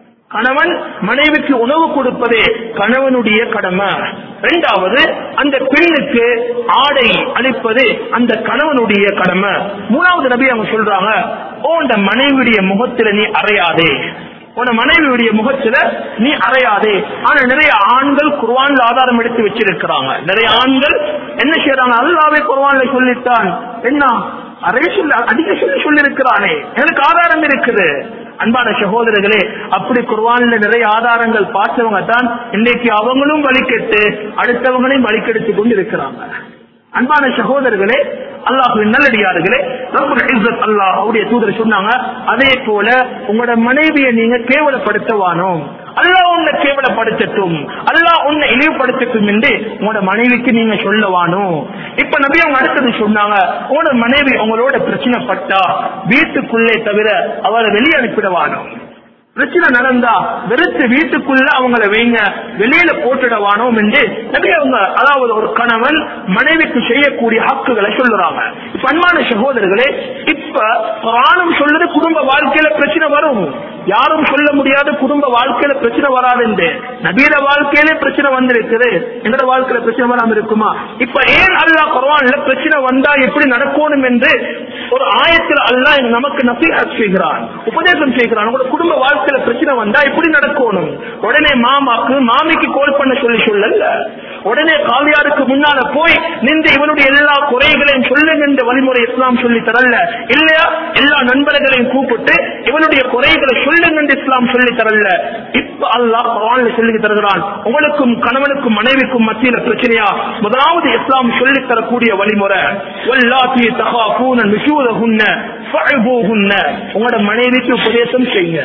கணவன் மனைவிக்கு உணவு கொடுப்பதே கணவனுடைய கடமை இரண்டாவது அந்த பெண்ணுக்கு ஆடை அளிப்பது அந்த கணவனுடைய கடமை மூணாவது நபி அவங்க சொல்றாங்க ஓ அந்த மனைவியுடைய முகத்துல நீ அறையாதே உன மனைவியுடைய முகத்துல நீ அறையாதே ஆனா நிறைய ஆண்கள் குர்வான்ல ஆதாரம் எடுத்து வச்சிருக்கிறாங்க நிறைய ஆண்கள் என்ன செய்யறாங்க அல்லாவே குர்வான்ல சொல்லித்தான் என்ன அறைய சொல்லி அதிக சொல்லி சொல்லியிருக்கிறானே எனக்கு ஆதாரம் இருக்குது அன்பான சகோதரர்களே அப்படி குர்வான்ல நிறைய ஆதாரங்கள் பார்த்தவங்க தான் இன்னைக்கு அவங்களும் வழிகெட்டு அடுத்தவங்களையும் வழிகெடுத்து கொண்டு இருக்கிறாங்க அன்பான சகோதரர்களே அல்லாஹுவின் நல்லடியார்களே ரப்புல் இஸ்ஸத் அல்லாஹ் அவருடைய தூதர் சொன்னாங்க அதே போல உங்களோட மனைவியை நீங்க கேவலப்படுத்தவானோ அல்லாஹ் உன்னை கேவலப்படுத்தட்டும் அல்லாஹ் உன்னை இழிவுபடுத்தட்டும் என்று உங்களோட மனைவிக்கு நீங்க சொல்லவானோ இப்ப நபி அவங்க அடுத்தது சொன்னாங்க உங்களோட மனைவி உங்களோட பிரச்சனை பட்டா வீட்டுக்குள்ளே தவிர அவரை வெளியே அனுப்பிடவானோ பிரச்சனை நடந்தா வெறுத்து வீட்டுக்குள்ள அவங்கள வைங்க வெளியில போட்டுடவானோம் என்று நபி அவங்க அதாவது ஒரு கணவன் மனைவிக்கு செய்யக்கூடிய ஹக்குகளை சொல்லுறாங்க இப்ப அன்பான சகோதரர்களே இப்ப புராணம் சொல்லுது குடும்ப வாழ்க்கையில பிரச்சனை வரும் யாரும் சொல்ல முடியாத குடும்ப வாழ்க்கையில பிரச்சனை வராது என்று நபீர வாழ்க்கையிலே பிரச்சனை வந்திருக்குது எங்கட வாழ்க்கையில பிரச்சனை வராம இருக்குமா இப்ப ஏன் அல்லாஹ் குர்ஆன்ல பிரச்சனை வந்தா எப்படி நடக்கணும் என்று ஒரு ஆயத்தில் அல்லாஹ் நமக்கு நசீஹத் செய்கிறான் உபதேசம் செய்கிறான் உங்களோட குடும்ப வாழ்க்கை வாழ்க்கையில பிரச்சனை வந்தா இப்படி நடக்கணும் உடனே மாமாக்கு மாமிக்கு கோல் பண்ண சொல்லி சொல்லல உடனே காவியாருக்கு முன்னால போய் நின்று இவனுடைய எல்லா குறைகளையும் சொல்லுங்க என்ற வழிமுறை இஸ்லாம் சொல்லி தரல இல்லையா எல்லா நண்பர்களையும் கூப்பிட்டு இவனுடைய குறைகளை சொல்லுங்க என்று இஸ்லாம் சொல்லி தரல இப்ப அல்லாஹ் குர்ஆன்ல சொல்லி தருகிறான் உங்களுக்கும் கணவனுக்கும் மனைவிக்கும் மத்தியில பிரச்சனையா முதலாவது இஸ்லாம் சொல்லி தரக்கூடிய வழிமுறை வல்லாத்தி தகாஃபூன நுஷூரஹுன்ன ஃபஅபூஹுன்ன உங்களோட மனைவிக்கு உபதேசம் செய்யுங்க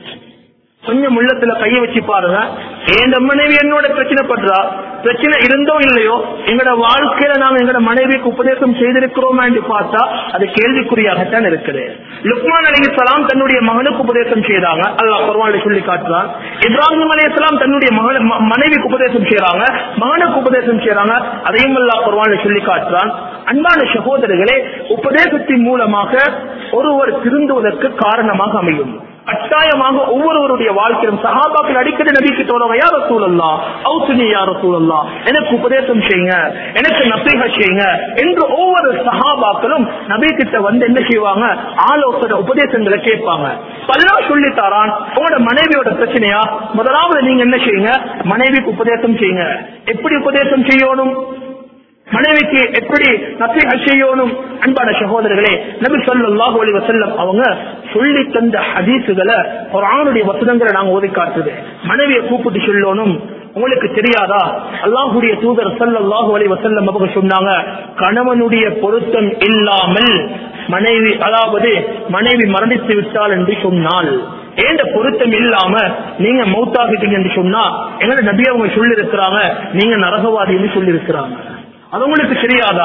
கொஞ்சம் உள்ளத்துல கைய வச்சு பாருங்க என் மனைவி என்னோட பிரச்சனை பண்றா பிரச்சனை இருந்தோ இல்லையோ எங்களோட வாழ்க்கையில நாங்க எங்களோட மனைவிக்கு உபதேசம் செய்திருக்கிறோமா என்று பார்த்தா அது கேள்விக்குறியாகத்தான் இருக்குது லுக்மான் அலிஸ்லாம் தன்னுடைய மகனுக்கு உபதேசம் செய்தாங்க அல்லாஹ் குர்ஆன்ல சொல்லி காட்டுறான் இப்ராஹிம் அலிஸ்லாம் தன்னுடைய மகன் ம- மனைவிக்கு உபதேசம் செய்யறாங்க மகனுக்கு உபதேசம் செய்யறாங்க அதையும் அல்லாஹ் குர்ஆன்ல சொல்லி காட்டுறான் அன்பான சகோதரர்களே உபதேசத்தின் மூலமாக ஒருவர் திருந்துவதற்கு காரணமாக அமையும் கட்டாயமாக ஒவ்வொருவருடைய வாழ்க்கையிலும் சஹாபாக்கள் அடிக்கடி நபிக்கு தோணுங்க யார சூழல்லா அவுசுனி யார சூழல்லா எனக்கு உபதேசம் செய்யுங்க எனக்கு நசீக செய்யுங்க என்று ஒவ்வொரு சஹாபாக்களும் நபி கிட்ட வந்து என்ன செய்வாங்க ஆலோசனை உபதேசங்களை கேட்பாங்க பல்லா சொல்லி தரான் உங்களோட மனைவியோட பிரச்சனையா முதலாவது நீங்க என்ன செய்யுங்க மனைவிக்கு உபதேசம் செய்யுங்க எப்படி உபதேசம் செய்யணும் மனைவிக்கு எப்படி நசீக செய்யணும் அன்பான சகோதரர்களே நபி ஸல்லல்லாஹு அலைஹி வஸல்லம் அவங்க சொல்லி தந்த ஹதீஸுகளை குர்ஆனுடைய வசனங்களை நாங்க ஓதி காட்டுது மனைவியை கூப்பிட்டு சொல்லணும் உங்களுக்கு தெரியாதா அல்லாஹ்வுடைய தூதர் ஸல்லல்லாஹு அலைஹி வஸல்லம் அவங்க சொன்னாங்க கணவனுடைய பொருத்தம் இல்லாமல் மனைவி அதாவது மனைவி மரணித்து விட்டால் என்று சொன்னால் ஏண்ட பொருத்தம் இல்லாம நீங்க மௌத்தாகிட்டீங்க என்று சொன்னா எங்களை நபி அவங்க சொல்லி இருக்கிறாங்க நீங்க நரகவாதின்னு சொல்லி இருக்கிறாங்க அது உங்களுக்கு தெரியாதா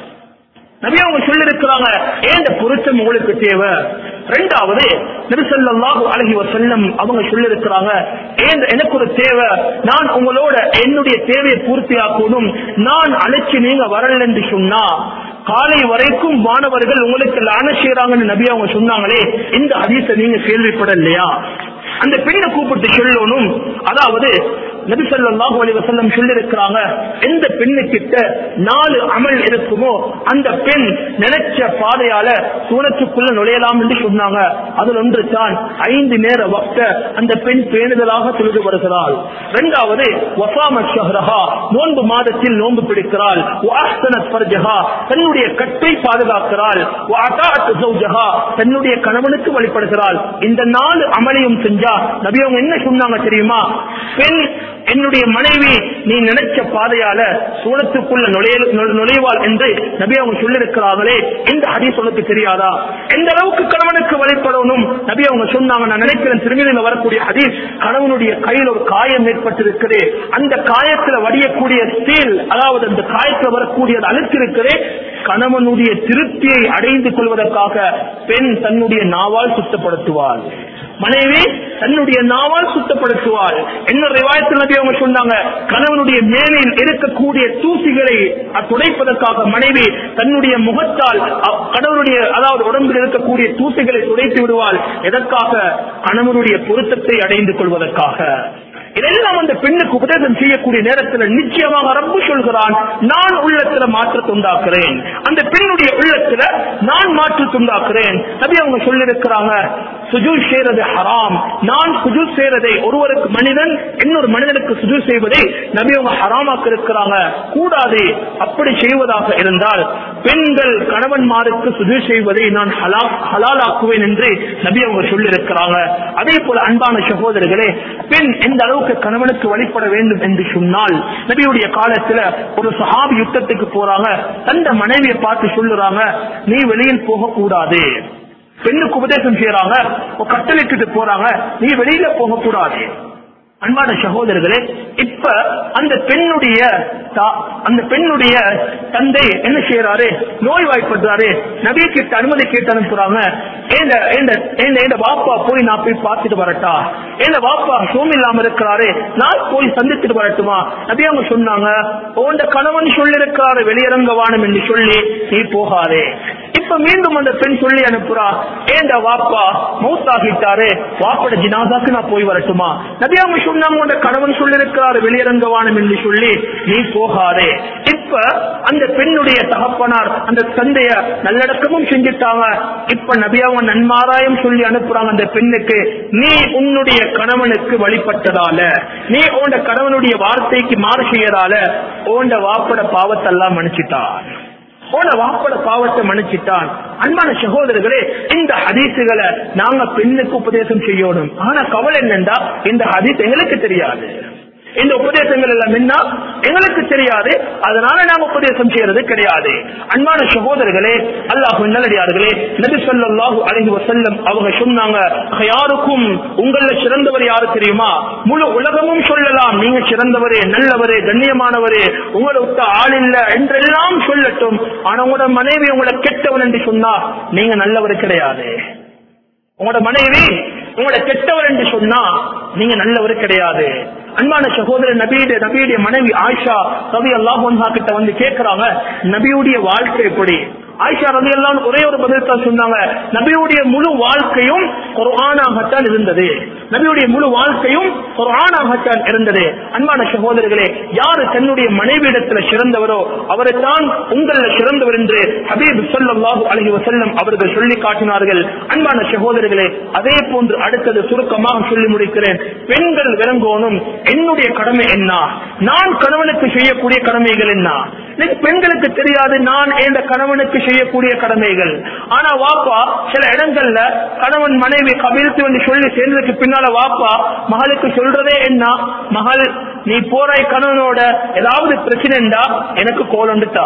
நபி அவங்க சொல்லி இருக்கிறாங்க ஏன் பொருத்தம் உங்களுக்கு தேவை ரெண்டாவது நபிசல்லாஹு அழகி வசல்லம் அவங்க சொல்லி இருக்கிறாங்க ஏன் எனக்கு ஒரு தேவை நான் உங்களோட என்னுடைய தேவையை பூர்த்தியாக்கணும் நான் அழைச்சி நீங்க வரல என்று சொன்னா காலை வரைக்கும் மாணவர்கள் உங்களுக்கு லான செய்யறாங்கன்னு நபி அவங்க சொன்னாங்களே இந்த ஹதீஸை நீங்க கேள்விப்படலையா அந்த பெண்ணை கூப்பிட்டு சொல்லணும் அதாவது நபி ஸல்லல்லாஹு அலைஹி வஸல்லம் சொல்லி இருக்கிறாங்க எந்த பெண்ணு கிட்ட நாலு அமல் இருக்குமோ அந்த பெண் நினைச்ச பாதையால சூனத்துக்குள்ள நுழையலாம் என்று சொன்னாங்க அதில் ஒன்று தான் ஐந்து நேர வக்த அந்த பெண் பேணுதலாக தொழுது வருகிறாள் இரண்டாவது வசாம ஷஹ்ரஹா நோன்பு மாதத்தில் நோன்பு பிடிக்கிறாள் வாஸ்தனத் ஃபர்ஜஹா தன்னுடைய கட்டை பாதுகாக்கிறாள் வஅதாஅத் ஜௌஜஹா தன்னுடைய கணவனுக்கு வழிபடுகிறாள் இந்த நாலு அமலையும் செஞ்சா நபி அவங்க என்ன சொன்னாங்க தெரியுமா பெண் என்னுடைய மனைவி நீ நினைச்ச பாதையால சூழத்துக்குள்ள நுழைய நு- நுழைவாள் என்று நபி அவங்க சொல்லிருக்கிறார்களே இந்த ஹதீஸ் உனக்கு தெரியாதா எந்த அளவுக்கு கணவனுக்கு வழிபடணும் நபி அவங்க சொன்னாங்க நான் நினைக்கிறேன் திருமணியில வரக்கூடிய ஹதீஸ் கணவனுடைய கையில் ஒரு காயம் ஏற்பட்டிருக்குது அந்த காயத்துல வடியக்கூடிய ஸ்டீல் அதாவது அந்த காயத்துல வரக்கூடிய அந்த அழுத்து இருக்குது கணவனுடைய திருப்தியை அடைந்து கொள்வதற்காக பெண் தன்னுடைய நாவால் சுத்தப்படுத்துவாள் மனைவி தன்னுடைய நாவால் சுத்தப்படுத்துவாள் என்ன ரிவாயத்தில் நபி அவங்க சொன்னாங்க கணவனுடைய மேலில் இருக்கக்கூடிய தூசிகளை அ- துடைப்பதற்காக மனைவி தன்னுடைய முகத்தால் அ- கணவனுடைய அதாவது உடம்பில் இருக்கக்கூடிய தூசிகளை துடைத்து விடுவாள் எதற்காக கணவனுடைய பொருத்தத்தை அடைந்து கொள்வதற்காக இதெல்லாம் அந்த பெண்ணுக்கு உபதேசம் செய்யக்கூடிய நேரத்தில் நிச்சயமாக ரப்பு சொல்கிறான் நான் உள்ளத்துல மாற்றத்தை உண்டாக்குறேன் அந்த பெண்ணுடைய உள்ளத்துல நான் மாற்றத்தை உண்டாக்குறேன் நபி அவங்க சொல்லிருக்கிறாங்க சுஜு செய்யறது ஹராம் நான் சுஜு செய்யறதை ஒருவருக்கு மனிதன் இன்னொரு மனிதனுக்கு சுஜு செய்வதை நபி அவங்க ஹராமாக்க இருக்கிறாங்க கூடாது அப்படி செய்வதாக இருந்தால் பெண்கள் கணவன்மாருக்கு சுஜு செய்வதை நான் ஹலா ஹலாலாக்குவேன் என்று நபி அவங்க சொல்லியிருக்கிறாங்க அதே போல அன்பான சகோதரர்களே பெண் எந்த அளவுக்கு கணவனுக்கு வழிபட வேண்டும் என்று சொன்னால் நபியுடைய காலத்துல ஒரு சஹாபி யுத்தத்துக்கு போறாங்க தந்த மனைவியை பார்த்து சொல்லுறாங்க நீ வெளியில் போக கூடாது பெண்ணுக்கு உபதேசம் செய்யறாங்க ஒரு கட்டளைக்கிட்டு போறாங்க நீ வெளியில போக கூடாது அன்பான சகோதரர்களே இப்ப அந்த பெண்ணுடைய தா- அந்த பெண்ணுடைய தந்தை என்ன செய்யறாரு நோய்வாய்ப்படுறாரு நபிய கிட்ட அனுமதி கேட்டு அனுப்புறாங்க ஏண்ட ஏண்ட ஏண்ட ஏண்ட வாப்பா போய் நான் போய் பார்த்துட்டு வரட்டா ஏண்ட வாப்பா சோம் இல்லாம இருக்கிறாரு நான் போய் சந்தித்துட்டு வரட்டுமா நபி அவங்க சொன்னாங்க உண்ட கணவன் சொல்லிருக்கிறாரு வெளியரங்க வானம் என்று சொல்லி நீ போகாதே இப்ப மீண்டும் அந்த பெண் சொல்லி அனுப்புறா ஏண்டா வாப்பா மௌத்தாகிட்டாரு வாப்பட ஜினாதாக்கு நான் போய் வரட்டுமா நபியாம சொன்னாங்க உன் கணவன் சொல்லிருக்கிறாரு வெளியரங்கவானம் என்று சொல்லி நீ போகாதே இப்ப அந்த பெண்ணுடைய தகப்பனார் அந்த தந்தைய நல்லடக்கமும் செஞ்சுட்டாங்க இப்ப நபியாவ நன்மாராயம் சொல்லி அனுப்புறாங்க அந்த பெண்ணுக்கு நீ உன்னுடைய கணவனுக்கு வழிபட்டதால நீ உன் கணவனுடைய வார்த்தைக்கு மாறு செய்யறால உன் வாப்பட பாவத்தெல்லாம் மன்னிச்சிட்டான் போன வாப்பட பாவத்தை மன்னிச்சிட்டான் அன்பான சகோதரர்களே இந்த ஹதீசுகளை நாங்க பெண்ணுக்கு உபதேசம் செய்யணும் ஆனா கவலை என்னண்டா இந்த ஹதீஸ் எங்களுக்கு தெரியாது இந்த உபதேசங்கள் எல்லாம் என்ன எங்களுக்கு தெரியாது அதனால நாம உபதேசம் செய்யறது கிடையாது அன்பான சகோதரர்களே அல்லாஹ் நல்லடியார்களே நபி ஸல்லல்லாஹு அலைஹி வஸல்லம் அவங்க சொன்னாங்க யாருக்கும் உங்கள சிறந்தவர் யாரு தெரியுமா முழு உலகமும் சொல்லலாம் நீங்க சிறந்தவரே நல்லவரே கண்ணியமானவரே உங்களை விட்ட ஆள் இல்ல என்றெல்லாம் சொல்லட்டும் ஆனா உங்களோட மனைவி உங்களை கெட்டவன் என்று சொன்னா நீங்க நல்லவர் கிடையாது உங்களோட மனைவி உங்களோட கெட்டவர் என்று சொன்னா நீங்க நல்லவர் கிடையாது அன்பான சகோதரர் நபியுடைய நபியுடைய மனைவி ஆயிஷா ரவி அல்லாஹ் கிட்ட வந்து கேட்கிறாங்க நபியுடைய வாழ்க்கை எப்படி ஆயிஷா ரவி எல்லாம் ஒரே ஒரு பதில் தான் சொன்னாங்க நபியுடைய முழு வாழ்க்கையும் குர்ஆனாகத்தான் இருந்தது நபியுடைய முழு வாழ்க்கையும் குர்ஆனாகத்தான் இருந்தது அன்பான சகோதரர்களே யாரு தன்னுடைய மனைவியிடத்துல சிறந்தவரோ அவரை தான் உங்கள சிறந்தவர் என்று ஹபீப் ஸல்லல்லாஹு அலைஹி வஸல்லம் அவர்கள் சொல்லி காட்டினார்கள் அன்பான சகோதரர்களே அதே போன்று அடுத்தது சுருக்கமாக சொல்லி முடிக்கிறேன் பெண்கள் விளங்கோனும் என்னுடைய கடமை என்ன நான் கணவனுக்கு செய்யக்கூடிய கடமைகள் என்ன இன்னைக்கு பெண்களுக்கு தெரியாது நான் எந்த கணவனுக்கு செய்யக்கூடிய கடமைகள் ஆனா வாப்பா சில இடங்கள்ல கணவன் மனைவி கவிழ்த்து வந்து சொல்லி சேர்ந்ததுக்கு பின்னால வாப்பா மகளுக்கு சொல்றதே என்ன மகள் நீ போறாய் கணவனோட ஏதாவது பிரச்சனைண்டா எனக்கு கோல் வந்துட்டா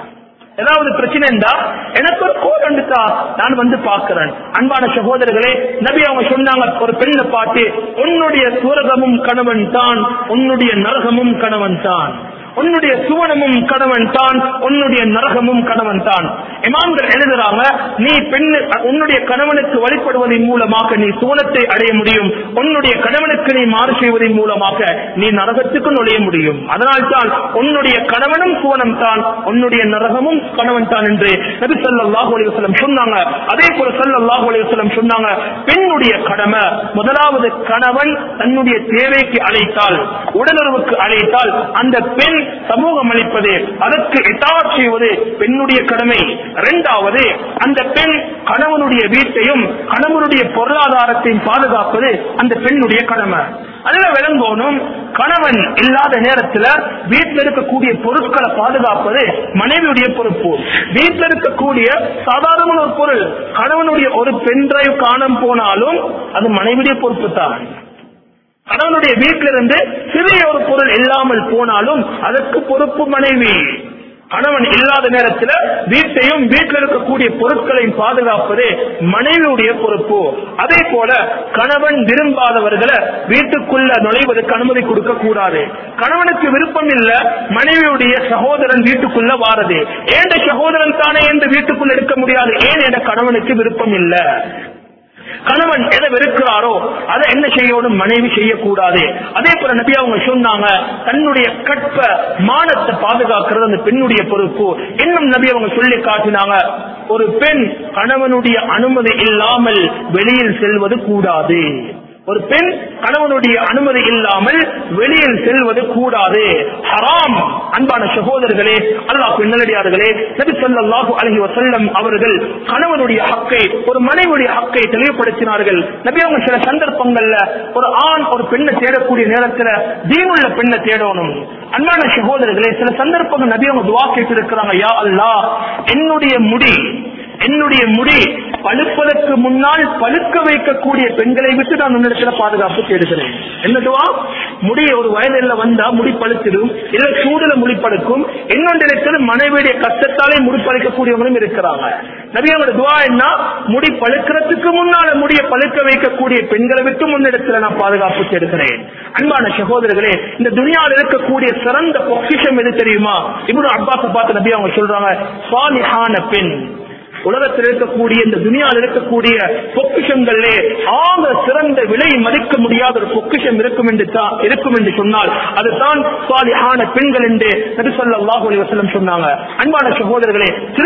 ஏதாவது பிரச்சனை இருந்தா எனக்கு ஒரு கோல் வந்துட்டா நான் வந்து பார்க்கிறேன் அன்பான சகோதரர்களே நபி அவங்க சொன்னாங்க ஒரு பெண்ணை பார்த்து உன்னுடைய சூரகமும் கணவன் தான் உன்னுடைய நரகமும் கணவன் தான் உன்னுடைய சுவனமும் கணவன் தான் உன்னுடைய நரகமும் கணவன் தான் இமாம்கள் எழுதுறாங்க நீ பெண் உன்னுடைய கணவனுக்கு வழிபடுவதன் மூலமாக நீ சுவனத்தை அடைய முடியும் உன்னுடைய கணவனுக்கு நீ மாறு செய்வதன் மூலமாக நீ நரகத்துக்கு நுழைய முடியும் அதனால் தான் உன்னுடைய கணவனும் சுவனம் தான் உன்னுடைய நரகமும் கணவன் தான் என்று நபி ஸல்லல்லாஹு அலைஹி வஸல்லம் சொன்னாங்க அதே போல ஸல்லல்லாஹு அலைஹி வஸல்லம் சொன்னாங்க பெண்ணுடைய கடமை முதலாவது கணவன் தன்னுடைய தேவைக்கு அழைத்தால் உடலுறவுக்கு அழைத்தால் அந்த பெண் சமூகம் அளிப்பது அதற்கு எட்டாட் செய்வது பெண்ணுடைய கடமை இரண்டாவது அந்த பெண் கணவனுடைய வீட்டையும் கணவனுடைய பொருளாதாரத்தையும் பாதுகாப்பது அந்த பெண்ணுடைய கடமை அதுல விளங்கோனும் கணவன் இல்லாத நேரத்துல வீட்டில் இருக்கக்கூடிய பொருட்களை பாதுகாப்பது மனைவியுடைய பொறுப்பு வீட்டில் இருக்கக்கூடிய சாதாரண ஒரு பொருள் கணவனுடைய ஒரு பென் டிரைவ் காணம் போனாலும் அது மனைவியுடைய பொறுப்பு தான் கணவனுடைய வீட்டிலிருந்து சிறிய ஒரு பொருள் இல்லாமல் போனாலும் அதற்கு பொறுப்பு மனைவி கணவன் இல்லாத நேரத்தில் வீட்டையும் வீட்டில் இருக்கக்கூடிய பொருட்களையும் பாதுகாப்பது மனைவியுடைய பொறுப்பு அதே போல கணவன் விரும்பாதவர்களை வீட்டுக்குள்ள நுழைவதற்கு அனுமதி கொடுக்க கூடாது கணவனுக்கு விருப்பம் இல்ல மனைவியுடைய சகோதரன் வீட்டுக்குள்ள வாரது ஏண்ட சகோதரன் தானே என்று வீட்டுக்குள்ள எடுக்க முடியாது ஏன் என்ற கணவனுக்கு விருப்பம் இல்ல கணவன் எதை வெறுக்கிறாரோ அதை என்ன செய்யணும் மனைவி செய்யக்கூடாது அதே போல நபி அவங்க சொன்னாங்க தன்னுடைய கற்ப மானத்தை பாதுகாக்கிறது அந்த பெண்ணுடைய பொறுப்பு இன்னும் நபி அவங்க சொல்லி காட்டினாங்க ஒரு பெண் கணவனுடைய அனுமதி இல்லாமல் வெளியில் செல்வது கூடாது ஒரு பெண் கணவனுடைய அனுமதி இல்லாமல் வெளியில் செல்வது கூடாது ஹராம் அன்பான சகோதரர்களே அல்லாஹ் நல்லடியார்களே நபி ஸல்லல்லாஹு அலைஹி வஸல்லம் அவர்கள் கணவனுடைய ஹக்கை ஒரு மனைவியுடைய ஹக்கை தெளிவுபடுத்தினார்கள் நபி அவங்க சில சந்தர்ப்பங்கள்ல ஒரு ஆண் ஒரு பெண்ணை தேடக்கூடிய நேரத்துல தீனுள்ள பெண்ணை தேடணும் அன்பான சகோதரர்களே சில சந்தர்ப்பங்கள் நபி அவங்க துவா கேட்டு இருக்கிறாங்க யா அல்லாஹ் என்னுடைய முடி என்னுடைய முடி பழுப்பதற்கு முன்னால் பழுக்க வைக்கக்கூடிய பெண்களை விட்டு நான் உன்னிடத்துல பாதுகாப்பு தேடுகிறேன் என்னதுவா முடி ஒரு வயதில் வந்தா முடி பழுத்திடும் இல்ல சூடுல முடி பழுக்கும் இன்னொன்றிடத்தில் மனைவியுடைய கஷ்டத்தாலே முடி பழுக்கக்கூடியவங்களும் இருக்கிறாங்க நபியோட துவா என்ன முடி பழுக்கிறதுக்கு முன்னால முடிய பழுக்க வைக்கக்கூடிய பெண்களை விட்டு முன்னிடத்துல நான் பாதுகாப்பு தேடுகிறேன் அன்பான சகோதரர்களே இந்த துனியாவில் இருக்கக்கூடிய சிறந்த பொக்கிஷம் எது தெரியுமா இவ்வளவு அப்பாச பார்த்து நபி அவங்க சொல்றாங்க சாலிஹான பெண் உலகத்தில் இருக்கக்கூடிய இந்த துனியாவில் இருக்கக்கூடிய பொக்கிஷங்களே ஆக சிறந்த விலை மதிக்க முடியாத ஒரு பொக்கிஷம் இருக்கும் என்று தான் இருக்கும் என்று சொன்னால் அதுதான் சாலிஹான பெண்கள் என்று நபி ஸல்லல்லாஹு அலைஹி வஸல்லம் சொன்னாங்க அன்பான சகோதரர்களே திருமணத்துக்கு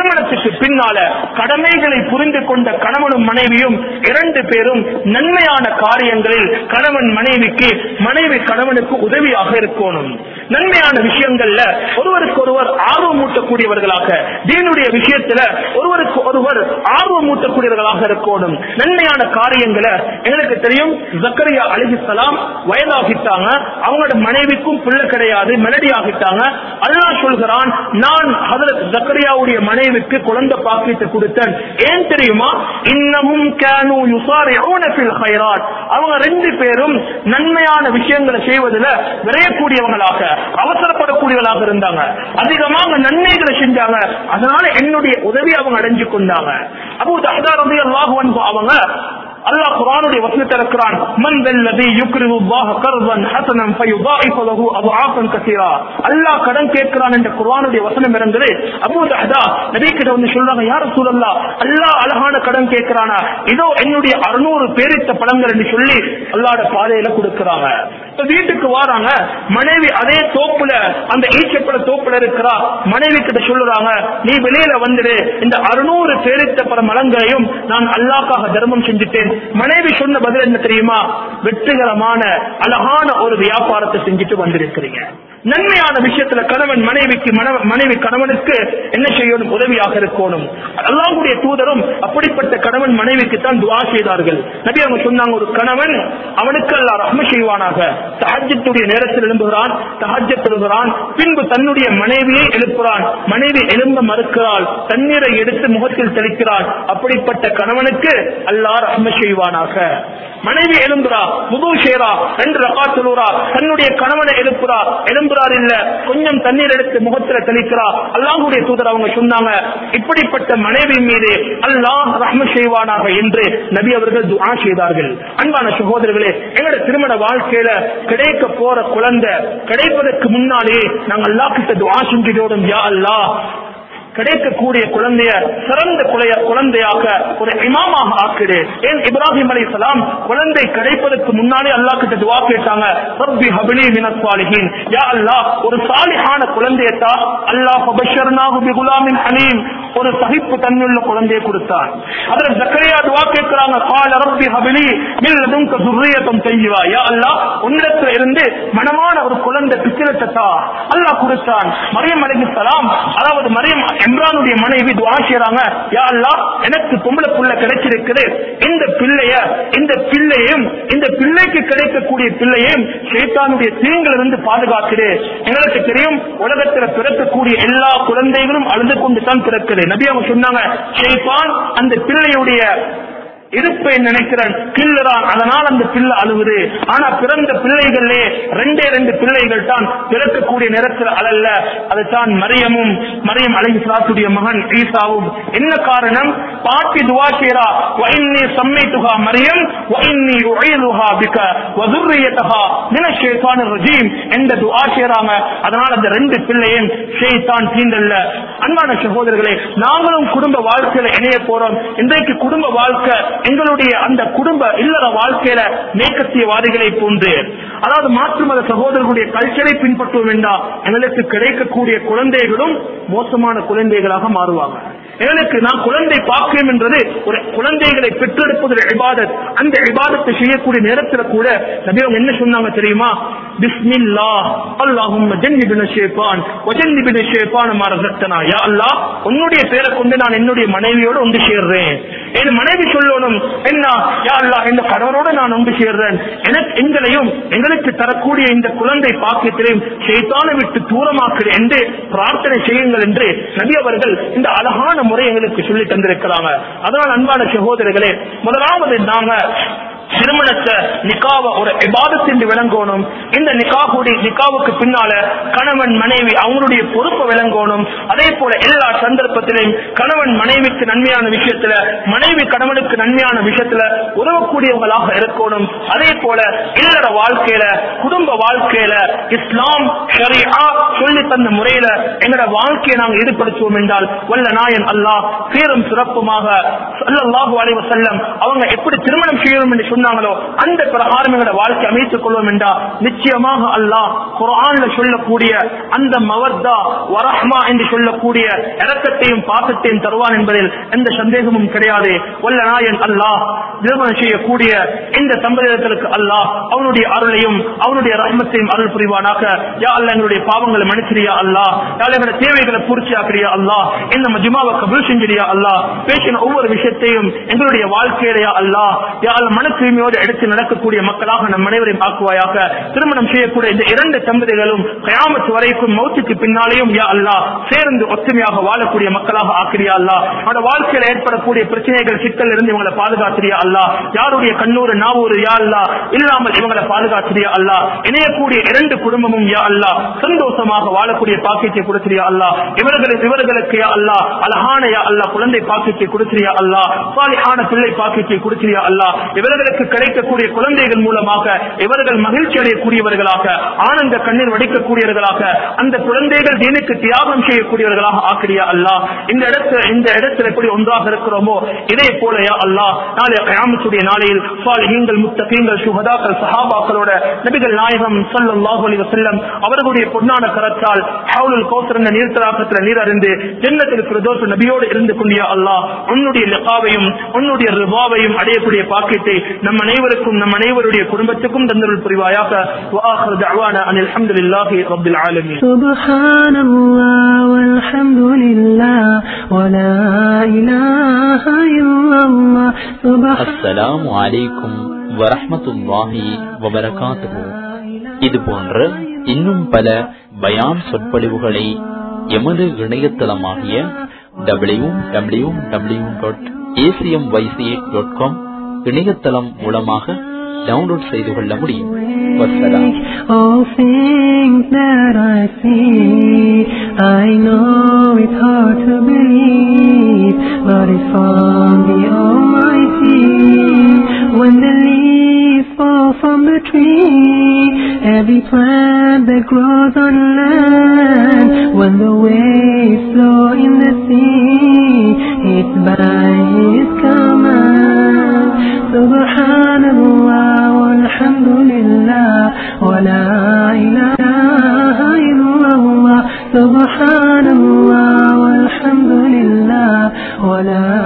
அதற்கு பின்னால கடமைகளை புரிந்து கொண்ட கணவனும் மனைவியும் இரண்டு பேரும் நன்மையான காரியங்களில் கணவன் மனைவிக்கு மனைவி கணவனுக்கு உதவியாக இருக்கணும் நன்மையான விஷயங்கள்ல ஒருவருக்கு ஒருவர் ஆர்வம் ஊட்டக்கூடியவர்களாக தீனுடைய விஷயத்துல ஒருவருக்கு ஒருவர் ஆர்வம் ஊட்டக்கூடியவர்களாக இருக்கணும் நன்மையான காரியங்களை எங்களுக்கு தெரியும் ஜக்கரியா அலிஹிஸ்லாம் வயதாகிட்டாங்க அவங்களோட மனைவிக்கும் பிள்ளை கிடையாது மெலடி ஆகிட்டாங்க அல்லாஹ் சொல்கிறான் நான் ஹதரத் ஜக்கரியாவுடைய மனைவிக்கு குழந்தை பாக்கியத்தை கொடுத்தேன் ஏன் தெரியுமா இன்னமும் கேனு யுசாரிஊன ஃபில் ஹைராத் அவங்க ரெண்டு பேரும் நன்மையான விஷயங்களை செய்வதில் விரையக்கூடியவங்களாக அவசரப்படக்கூடியவர்களாக இருந்தாங்க அதிகமாக நன்மைகளை செஞ்சாங்க அதனால என்னுடைய உதவி அவங்க அடைஞ்சு கொண்டாங்க அபு தஹ்தா ரலியல்லாஹு அன்ஹு அவங்க அல்லாஹ் குர்ஆனுடைய வசனத்தை இருக்கிறான் மன் தல்லதி யுக்ரிது அல்லாஹ் கர்தன் ஹஸனன் ஃபயுதாயிஃபு லஹு அضعافا கஸீரா அல்லாஹ் கடன் கேட்கிறான் என்ற குர்ஆனுடைய வசனம் இறங்குது அபூ தஹ்தா நபி கிட்ட வந்து சொல்றாங்க யா ரசூலல்லாஹ் அல்லாஹ் அழகான கடன் கேட்கிறானா இதோ என்னுடைய 600 பேரித்த பழங்கள் என்று சொல்லி அல்லாஹ்வோட பாதையில கொடுக்கறாங்க இப்ப வீட்டுக்கு வராங்க மனைவி அதே தோப்புல அந்த ஈச்சப்பட தோப்புல இருக்கிறா மனைவி கிட்ட சொல்லுறாங்க நீ வெளியில வந்துடு இந்த 600 பேரித்த பல மலங்களையும் நான் அல்லாஹ்க்காக தர்மம் செஞ்சுட்டேன் மனைவி சொன்ன பதில் என்ன தெரியுமா வெற்றிகரமான அழகான ஒரு வியாபாரத்தை செஞ்சுட்டு வந்திருக்கிறீங்க நன்மையான விஷயத்துல கணவன் மனைவிக்கு மன- மனைவி கணவனுக்கு என்ன செய்யணும் உதவியாக இருக்கணும் அல்லாஹ்வுடைய தூதரும் அப்படிப்பட்ட கணவன் மனைவிக்கு தான் துவா செய்தார்கள் நபி அவங்க சொன்னாங்க ஒரு கணவன் அவனுக்கு அல்லாஹ் ரஹ்ம செய்வானாக தஹஜ்ஜத்துடைய நேரத்தில் எழும்புகிறான் தஹஜ்ஜத் எழுகிறான் பின்பு தன்னுடைய மனைவியை எழுப்புறான் மனைவி எழும்ப மறுக்கிறாள் தண்ணீரை எடுத்து முகத்தில் தெளிக்கிறாள் அப்படிப்பட்ட கணவனுக்கு அல்லாஹ் ரஹ்ம செய்வானாக மனைவி எழும்புறா முது சேரா ரெண்டு ரகா சொல்லுறா தன்னுடைய கணவனை எழுப்புறா எழும்புறார் இல்ல கொஞ்சம் தண்ணீர் எடுத்து முகத்துல தெளிக்கிறா அல்லாஹுடைய தூதர் அவங்க சொன்னாங்க இப்படிப்பட்ட மனைவி மீது அல்லாஹ் ரஹ்ம செய்வானாக என்று நபி அவர்கள் துஆ செய்தார்கள் அன்பான சகோதரர்களே எங்களோட திருமண வாழ்க்கையில கிடைக்க போற குழந்தை கிடைப்பதற்கு முன்னாலே நாங்கள் அல்லாஹ் கிட்ட துஆ செஞ்சுட்டோம் யா அல்லாஹ் கிடைக்கக்கூடிய குழந்தைய சிறந்த குழைய- குழந்தையாக ஒரு இமாமாக ஆக்கிடு ஏன் இப்ராஹிம் அலி குழந்தை கிடைப்பதற்கு முன்னாலே அல்லாஹ் கிட்ட துவா கேட்டாங்க ரப்பி ஹபிலி மினஸ் சாலிஹீன் யா அல்லாஹ் ஒரு சாலிஹான குழந்தையத்தா அல்லாஹ் ஃபபஷர்னாஹு பிகுலாமின் ஹலீம் ஒரு சகிப்பு தன்னுள்ள குழந்தையை கொடுத்தான் அதில் ஜக்கரியா துவா கேட்கிறாங்க கால ரப்பி ஹபிலி மின் லதுன்க துர்ரியத்தம் செய்வா யா அல்லாஹ் உன்னிடத்துல இருந்து மனமான ஒரு குழந்தை பிச்சிலத்தா அல்லாஹ் கொடுத்தான் மரியம் அலைஹிஸ்ஸலாம் அதாவது மரியம் இம்ரானுடைய மனைவி துவா செய்றாங்க யா அல்லாஹ் எனக்கு பொம்பளை புள்ள கிடைச்சிருக்குது இந்த பிள்ளைய இந்த பிள்ளையும் இந்த பிள்ளைக்கு கிடைக்கக்கூடிய பிள்ளையும் ஷைத்தானுடைய தீங்கிலிருந்து பாதுகாக்குது எங்களுக்கு தெரியும் உலகத்துல பிறக்கக்கூடிய எல்லா குழந்தைகளும் அழுது கொண்டு தான் பிறக்குது நபி அவங்க சொன்னாங்க ஷைத்தான் அந்த பிள்ளையுடைய இருப்பை நினைக்கிறேன் கிள்ளுறான் அதனால் அந்த பிள்ளை அழுகுது ஆனா பிறந்த பிள்ளைகளே ரெண்டே ரெண்டு பிள்ளைகள் தான் பிறக்கக்கூடிய நேரத்தில் அழல்ல அதுதான் மரியமும் மரியம் அலைஹிஸ்ஸலாத்துடைய மகன் ஈசாவும் என்ன காரணம் பாட்டி துவா செய்றா வஇன்னி சம்மைத்துஹா மரியம் வஇன்னி உஈதுஹா பிக வதுர்ரியதஹா மின ஷைத்தானிர் ரஜீம் என்ற துவா செய்றாங்க அதனால அந்த ரெண்டு பிள்ளையும் ஷைத்தான் தீண்டல்ல அன்பான சகோதரர்களே நாங்களும் குடும்ப வாழ்க்கையில இணைய போறோம் இன்றைக்கு குடும்ப வாழ்க்கை எங்களுடைய அந்த குடும்ப இல்லற வாழ்க்கையில மேற்கத்தியவாதிகளை போன்று அதாவது மாற்று மத சகோதரர்களுடைய கல்ச்சரை பின்பற்றுவோம் வேண்டாம் எங்களுக்கு கிடைக்கக்கூடிய குழந்தைகளும் மோசமான குழந்தைகளாக மாறுவாங்க எங்களுக்கு நான் குழந்தை பாக்கியம் என்றது ஒரு குழந்தைகளை பெற்றெடுப்பது இபாதத் அந்த இபாதத்தை செய்யக்கூடிய நேரத்தில் கூட நபி அவங்க என்ன சொன்னாங்க தெரியுமா பிஸ்மில்லா அல்லாஹும் ஜன்னிபின ஷேப்பான் வஜன்னிபின ஷேப்பான் மரசத்தனா யா அல்லாஹ் உன்னுடைய பேரை கொண்டு நான் என்னுடைய மனைவியோடு ஒன்று சேர்றேன் என் மனைவி சொல்லணும் என்ன யா அல்லாஹ் இந்த கணவனோடு நான் ஒன்று சேர்றேன் எனக்கு எங்களையும் எங்களுக்கு தரக்கூடிய இந்த குழந்தை பாக்கியத்திலையும் ஷைத்தானை விட்டு தூரமாக்குது என்று பிரார்த்தனை செய்யுங்கள் என்று நபி அவர்கள் இந்த அழகான முறை எங்களுக்கு சொல்லி தந்திருக்கிறாங்க அதனால் அன்பான சகோதரர்களே முதலாவது நாங்க திருமணத்தை நிக்காவ ஒரு இபாதத் என்று விளங்கணும் இந்த நிக்காவுடைய நிக்காவுக்கு பின்னால கணவன் மனைவி அவங்களுடைய பொறுப்பை விளங்கணும் அதே போல எல்லா சந்தர்ப்பத்திலும் கணவன் மனைவிக்கு நன்மையான விஷயத்துல மனைவி கணவனுக்கு நன்மையான விஷயத்துல உதவக்கூடியவங்களாக இருக்கணும் அதே போல இல்லற வாழ்க்கையில குடும்ப வாழ்க்கையில இஸ்லாம் ஷரியா சொல்லி தந்த முறையில எங்களோட வாழ்க்கையை நாங்கள் ஈடுபடுத்துவோம் என்றால் வல்ல நாயன் அல்லாஹ் சீரும் சிறப்புமாக ஸல்லல்லாஹு அலைஹி வஸல்லம் அவங்க எப்படி திருமணம் செய்யணும் என்று சொன்னாங்க சொன்னாங்களோ அந்த பிரகாரம் எங்களோட வாழ்க்கை அமைத்துக் கொள்வோம் என்றா நிச்சயமாக அல்லாஹ் குர்ஆன்ல சொல்லக்கூடிய அந்த மவத்தா வரஹ்மா என்று சொல்லக்கூடிய இரக்கத்தையும் பாசத்தையும் தருவான் என்பதில் எந்த சந்தேகமும் கிடையாது வல்ல நாயன் அல்லாஹ் திருமணம் செய்யக்கூடிய இந்த சம்பிரதாயத்திற்கு அல்லாஹ் அவனுடைய அருளையும் அவனுடைய ரஹ்மத்தையும் அருள் புரிவானாக யா அல்ல எங்களுடைய பாவங்களை மன்னிச்சிரியா அல்லாஹ் யா அல்ல எங்களுடைய தேவைகளை பூர்த்தியாக்கிறியா அல்லாஹ் இந்த மஜ்மாவை கபூல் செஞ்சிரியா அல்லாஹ் பேசின ஒவ்வொரு விஷயத்தையும் எங்களுடைய வாழ்க்கையிலையா அல்லாஹ் யா அல்ல மன தூய்மையோடு எடுத்து நடக்கக்கூடிய மக்களாக நம் அனைவரையும் ஆக்குவாயாக திருமணம் செய்யக்கூடிய இந்த இரண்டு தம்பதிகளும் கயாமத்து வரைக்கும் மௌத்துக்கு பின்னாலேயும் யா அல்லாஹ் சேர்ந்து ஒத்துமையாக வாழக்கூடிய மக்களாக ஆக்கிரியா அல்லாஹ் அவனோட வாழ்க்கையில ஏற்படக்கூடிய பிரச்சனைகள் சிக்கல் இருந்து இவங்களை பாதுகாத்திரியா அல்லாஹ் யாருடைய கண்ணூறு நாவூறு யா அல்லாஹ் இல்லாமல் இவங்களை பாதுகாத்திரியா அல்லாஹ் இணையக்கூடிய இரண்டு குடும்பமும் யா அல்லாஹ் சந்தோஷமாக வாழக்கூடிய பாக்கியத்தை கொடுத்திரியா அல்லாஹ் இவர்களுக்கு இவர்களுக்கு யா அல்லாஹ் அழகான யா அல்லாஹ் குழந்தை பாக்கியத்தை கொடுத்திரியா அல்லாஹ் சாலிஹான பிள்ளை பாக்கியத்தை கொடுத்திரியா அல்லாஹ் இவர்களுக்கு கிடைக்கக்கூடிய குழந்தைகள் மூலமாக இவர்கள் மகிழ்ச்சி அடையக்கூடியவர்களாக ஆனந்த கண்ணீர் வடிக்கக்கூடியவர்களாக அந்த குழந்தைகள் தீனுக்கு தியாகம் செய்யக்கூடியவர்களாக ஆக்கிரியா அல்லாஹ் இந்த இடத்துல இந்த இடத்துல எப்படி ஒன்றாக இருக்கிறோமோ இதே போல யா அல்லாஹ் நாளை கயாமத்துடைய நாளையில் சாலிஹீங்கள் முத்தகீங்கள் சுகதாக்கள் சஹாபாக்களோட நபிகள் நாயகம் ஸல்லல்லாஹு அலைஹி வஸல்லம் அவர்களுடைய பொன்னான கரத்தால் ஹவுலுல் கௌசர் என்ற நீர்த்தலாக்கத்துல நீர் அறிந்து ஜன்னத்தில் பிரதோஷ நபியோடு இருந்து கொண்டியா அல்லாஹ் உன்னுடைய லிகாவையும் உன்னுடைய ரிவாவையும் அடையக்கூடிய பாக்கியத்தை நம் அனைவருக்கும் நம் அனைவருடைய குடும்பத்துக்கும் தந்தருள் புரிவாயாக وآخر دعوانا أن الحمد لله رب العالمين سبحان الله والحمد لله ولا إله إلا الله سبحان அஸ்ஸலாமு அலைக்கும் வரஹ்மத்துல்லாஹி வபரகாத்துஹு இது போன்ற இன்னும் பல பயான் சொற்பொழிவுகளை எமது இணையதளமாகிய W W W dot A C M Y C dot com இணையதளம் மூலமாக டவுன்லோட் செய்து கொள்ள முடியும் வசலாம் All things that I see, I know it's hard to believe, but it's from the Almighty. When the leaves fall from the tree, every plant that grows on land, when the waves flow in the sea, it's by His command. Subhanallah, walhamdulillah, wa la ilaha illallah. Subhanallah, walhamdulillah, wa la